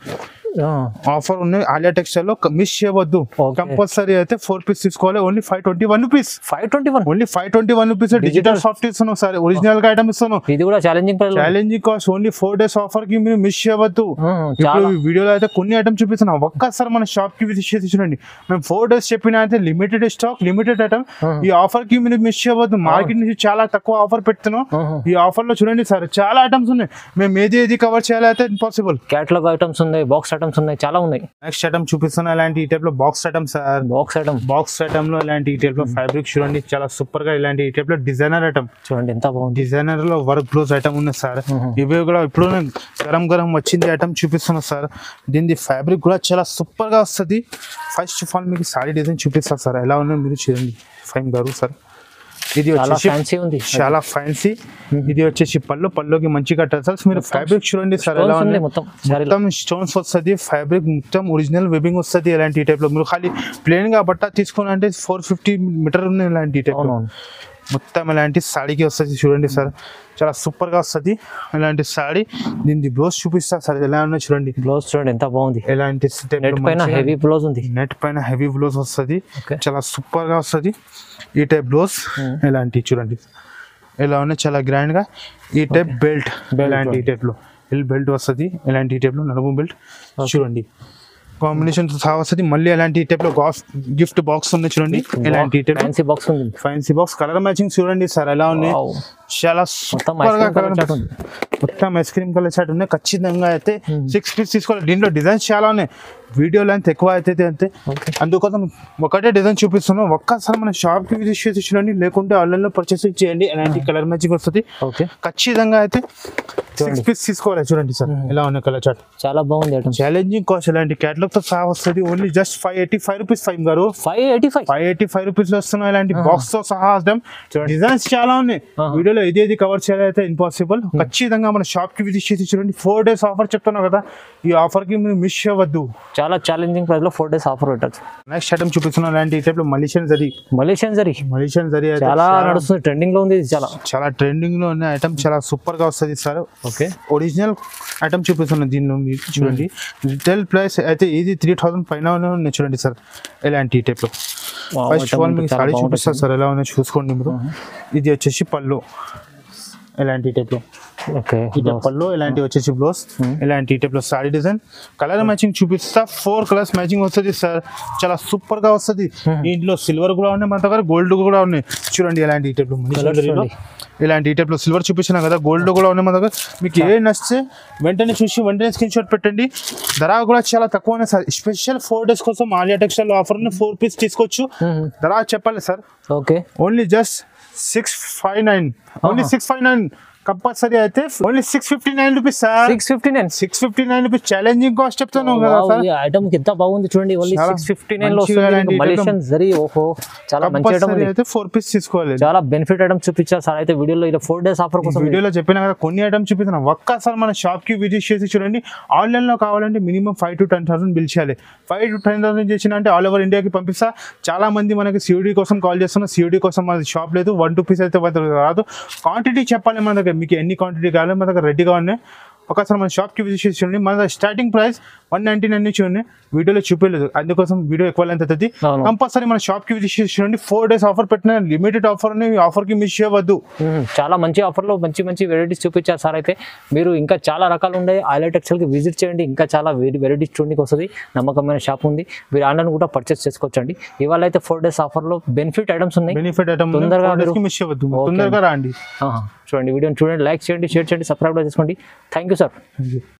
S1: offer ఉన్నాయి ఆలియా టెక్స్టైల్ లో మిస్ చేయవద్దు
S2: Okay.
S1: కంపల్సరీ అయితే ఫోర్ పీస్ తీసుకోవాలి only five twenty one rupees
S2: five twenty one
S1: only five twenty one rupees digital soft ఇస్తున్నాం సార్ ఒరిజినల్ గా ఐటమ్ ఇస్తాను
S2: ఇది కూడా challenging price
S1: challenging cost only four days offer కి మీరు మిస్ చేయవద్దు ఇప్పుడు
S2: చాలా
S1: ఈ వీడియోలో అయితే కొన్ని ఐటమ్ చూపిస్తున్నాం ఒక్కసారి మన షాప్ కి విజిట్ చేసి చూడండి మేము ఫోర్ డేస్ చెప్పిన అయితే limited stock limited item
S2: Mhm.
S1: ఈ ఆఫర్ కి మీరు మిస్ చేయవద్దు మార్కెట్ నుంచి చాలా తక్కువ ఆఫర్ పెడుతున్నాం
S2: Mhm.
S1: ఈ ఆఫర్ లో చూడండి సార్ చాలా ఐటమ్స్ ఉన్నాయి మేము ఏది ఏది కవర్ చేయాలి అయితే ఇంపాసిబుల్
S2: క్యాటలాగ్ ఐటమ్స్ ఉన్నాయి బాక్స్ ఐటమ్స్ ఉన్నాయి చాలా ఉన్నాయి
S1: నెక్స్ట్ ఐటమ్ చూపిస్తున్నా ఇలాంటి ఈ టైప్ లో box item sir
S2: box item
S1: box item లో ఇలాంటి ఈ టైప్ లో ఫ్యాబ్రిక్ చూడండి చాలా సూపర్ గా ఇలాంటి ఈ టైప్ లో డిజైనర్ ఐటమ్
S2: చూడండి ఎంత బాగుంది
S1: డిజైనర్ లో వర్క్ బ్లౌజ్ ఐటమ్ ఉంది సార్
S2: Mhm.
S1: ఇవి కూడా ఇప్పుడు గరం గరం వచ్చింది ఐటమ్ చూపిస్తున్నా సార్ దీని ఫ్యాబ్రిక్ కూడా చాలా సూపర్ గా వస్తుంది ఫస్ట్ ఆఫ్ ఆల్ మీకు సారీ డిజైన్ చూపిస్తాను సార్ ఎలా ఉందో మీరు చూడండి ఫైన్ గారు సార్ ఇది
S2: చాలా
S1: వచ్చేసి
S2: ఫ్యాన్సీ ఉంది
S1: చాలా ఫ్యాన్సీ ఇది వచ్చేసి పళ్ళు పళ్ళుకి మంచిగా టసల్స్ మీరు ఫ్యాబ్రిక్ చూడండి సార్ ఎలా
S2: Stones
S1: ఉంది
S2: ఉంది మొత్తం సారీలో
S1: మొత్తం స్టోన్స్ వస్తుంది ఫ్యాబ్రిక్ మొత్తం ఒరిజినల్ వెబింగ్ వస్తుంది ఇలాంటి టైప్ లో మీరు ఖాళీ ప్లేన్ గా బట్ట తీసుకుని అంటే ఫోర్ ఫిఫ్టీ మీటర్ ఉన్నాయి ఇలాంటి టైప్ లో
S2: అవునవును
S1: మొత్తం ఇలాంటి సాడీకి వస్తుంది చూడండి సార్ చాలా సూపర్ గా వస్తుంది ఇలాంటి సాడీ దీని బ్లౌజ్ చూపిస్తా సార్ ఎలా ఉన్నా చూడండి
S2: బ్లౌజ్ చూడండి ఎంత బాగుంది
S1: ఎలాంటి
S2: నెట్ పైన హెవీ బ్లౌజ్ ఉంది
S1: నెట్ పైన హెవీ బ్లౌజ్ వస్తుంది
S2: Okay.
S1: చాలా సూపర్ గా వస్తుంది ఈ టైప్ బ్లౌజ్
S2: Hmm.
S1: ఇలాంటి చూడండి ఇలా ఉన్నాయి చాలా గ్రాండ్ గా ఈ టైప్ బెల్ట్ ఇలాంటి ఈ టైప్ లో ఎల్ బెల్ట్ వస్తుంది ఇలాంటి ఈ టైప్ లో నలుగు బెల్ట్ చూడండి కాంబినేషన్ సహా వస్తుంది మళ్ళీ ఎలాంటి టైప్ లో గిఫ్ట్ బాక్స్ ఉంది చూడండి ఇలాంటి టైప్
S2: ఫ్యాన్సీ బాక్స్ ఉంది
S1: ఫ్యాన్సీ బాక్స్ కలర్ మ్యాచింగ్ చూడండి సార్ ఎలా ఉన్నాయి
S2: Wow.
S1: చాలా
S2: మొత్తం
S1: సూపర్ గా
S2: ice cream colour
S1: colour
S2: chart ఉంది.
S1: మొత్తం ఐస్ క్రీమ్ కలర్ చాట్ ఉన్నాయి ఖచ్చితంగా అయితే సిక్స్ పీస్ తీసుకోవాలి దీంట్లో డిజైన్స్ చాలా ఉన్నాయి వీడియో లెంత్ ఎక్కువ అయితే అంతే
S2: Okay.
S1: అందుకోసం ఒకటే డిజైన్ చూపిస్తున్నాం ఒక్కసారి మన షాప్ కి విజిట్ చేసి చూడండి లేకుంటే ఆన్లైన్ లో పర్చేస్ చేయండి ఎలాంటి కలర్ మ్యాచింగ్ వస్తుంది
S2: ఓకే
S1: ఖచ్చితంగా అయితే సిక్స్ పీస్ తీసుకోవాలి చూడండి సార్ ఎలా ఉన్నాయి కలర్ చాట్
S2: చాలా బాగుంది ఐటమ్
S1: ఛాలెంజింగ్ కాస్ట్ ఎలాంటి క్యాటలాగ్ తో సహా వస్తుంది only just five eighty five rupees five గారు
S2: five eighty five
S1: five eighty five rupees లో వస్తున్నాయి ఇలాంటి బాక్స్ తో సహా డిజైన్స్ చాలా ఉన్నాయి
S2: Uh-huh.
S1: వీడియోలో ఇది ఇది కవర్ చేయాలైతే ఇంపాసిబుల్ ఖచ్చితంగా మన షాప్ కి విజిట్ చేసి చూడండి ఫోర్ డేస్ ఆఫర్ చెప్తున్నావు కదా ఈ ఆఫర్ కి మీరు మిస్ అవ్వద్దు
S2: చాలా ఛాలెంజింగ్ ప్రైస్ లో ఫోర్ డేస్ ఆఫర్ పెట్టచ్చు
S1: నెక్స్ట్ ఐటమ్ చూపిస్తున్నాం ఇలాంటి ఈ టైప్ లో మలేషియన్ జరీ
S2: మలేషియన్ సరి
S1: మలేషియన్ జరీ అయితే
S2: చాలా నడుస్తుంది ట్రెండింగ్ లో ఉంది ఇది చాలా
S1: చాలా ట్రెండింగ్ లో ఉన్న ఐటమ్ చాలా సూపర్ గా వస్తుంది సార్
S2: ఓకే
S1: ఒరిజినల్ ఐటమ్ చూపిస్తున్నాను దీనిలో మీరు చూడండి రిటైల్ ప్రైస్ అయితే ఇది త్రీ థౌసండ్ పైన ఉన్నాయి చూడండి సార్ ఇలాంటి ఈ టైప్ లో ఫస్ట్ ఆఫ్ ఆల్ మీకు సారీ చూపిస్తారు సార్ ఎలా ఉన్నాయో చూసుకోండి మీరు ఇది వచ్చేసి పళ్ళు ఇలాంటి టైప్ లో
S2: ఓకే
S1: ఈ టైప్ పళ్ళు ఇలాంటి వచ్చేసి బ్లౌజ్ ఇలాంటి టైప్ లో సారీ డిజైన్ కలర్ మ్యాచింగ్ చూపిస్తా ఫోర్ కలర్స్ మ్యాచింగ్ వస్తుంది సార్ చాలా సూపర్ గా వస్తుంది దీంట్లో సిల్వర్ కూడా ఉన్నాయి మన దగ్గర గోల్డ్ కూడా ఉన్నాయి చూడండి ఇలాంటి ఈ టైప్ లో మనకి
S2: Colours
S1: జరీలో
S2: చూడండి.
S1: ఇలాంటి ఈ టైప్ లో సిల్వర్ చూపించినా కదా గోల్డ్ కూడా ఉన్నాయి మన దగ్గర మీకు ఏ నచ్చితే వెంటనే చూసి వెంటనే స్క్రీన్ షాట్ పెట్టండి ధర కూడా చాలా తక్కువనే సార్ స్పెషల్ ఫోర్ డేస్ కోసం Aliya textile offer four piece తీసుకోవచ్చు ధర చెప్పాలి sir
S2: okay
S1: only just six five nine only six five nine compulsory అయితే only six fifty nine rupees sir
S2: six fifty nine
S1: six fifty nine rupees challenging cost చెప్తాను కదా sir
S2: item ఎంత బాగుంది చూడండి only
S1: చాలా
S2: సిక్స్ ఫిఫ్టీ నైన్ లో
S1: మంచిగా ఇలాంటి
S2: వస్తుంది మలేషియన్ జరీ ఓహో చాలా మంచి ఐటమ్
S1: కంపల్సరీ
S2: ఉంది
S1: అయితే ఫోర్ పీస్ తీసుకోవాలి
S2: చాలా బెనిఫిట్ ఐటమ్ చూపించారు సార్ అయితే వీడియోలో ఇలా ఫోర్ డేస్ ఆఫర్ కోసం
S1: వీడియోలో చెప్పిన కదా కొన్ని ఐటమ్స్ చూపిస్తున్నాం ఒక్కసారి మన షాప్ కి విజిట్ చేసి చూడండి ఆన్లైన్ లో కావాలంటే minimum five to ten thousand bill చేయాలి ఫైవ్ టు టెన్ థౌసండ్ చేసిన అంటే ఆల్ ఓవర్ ఇండియాకి పంపిస్తా చాలా మంది మనకి సిఓడి కోసం కాల్ చేస్తున్నారు సిఓడి కోసం మన షాప్ లేదు వన్ టూ పీస్ అయితే మన దగ్గర రాదు క్వాంటిటీ చెప్పాలి మన దగ్గర మీకు ఎన్ని క్వాంటిటీ కావాలి మన దగ్గర రెడీగా ఉన్నాయి ఒకసారి మన షాప్కి విజిట్ చేసి చూడండి మన దగ్గర starting price one ninety nine నుంచి ఉన్నాయి వీడియోలో చూపించలేదు అందుకోసం వీడియో ఎక్కువ లెంత్ అవుతుంది
S2: అవును.
S1: కంపల్సరీ మన షాప్కి విజిట్ చేసి చూడండి ఫోర్ డేస్ ఆఫర్ పెట్టిన లిమిటెడ్ ఆఫర్ ఈ ఆఫర్కి మిస్ చేయవద్దు
S2: మ్మ్. చాలా మంచి ఆఫర్లో మంచి మంచి వెరైటీస్ చూపించారు సార్ అయితే మీరు ఇంకా చాలా రకాలు ఉన్నాయి హైలైట్ ఎక్సెల్కి విజిట్ చేయండి ఇంకా చాలా వెరైటీస్ చూడడానికి వస్తుంది నమ్మకమైన షాప్ ఉంది మీరు ఆన్లైన్ కూడా పర్చేస్ చేసుకోవచ్చండి ఇవాళ అయితే ఫోర్ డేస్ ఆఫర్లో బెనిఫిట్ ఐటమ్స్ ఉన్నాయి
S1: బెనిఫిట్ ఐటమ్
S2: తొందరగా మీరు-
S1: మిస్ చేయవద్దు
S2: Okay.
S1: తొందరగా రండి
S2: ఆహా. చూడండి వీడియోని చూడండి లైక్ చేయండి షేర్ చేయండి సబ్స్క్రైబ్ చేసుకోండి థ్యాంక్ యూ సార్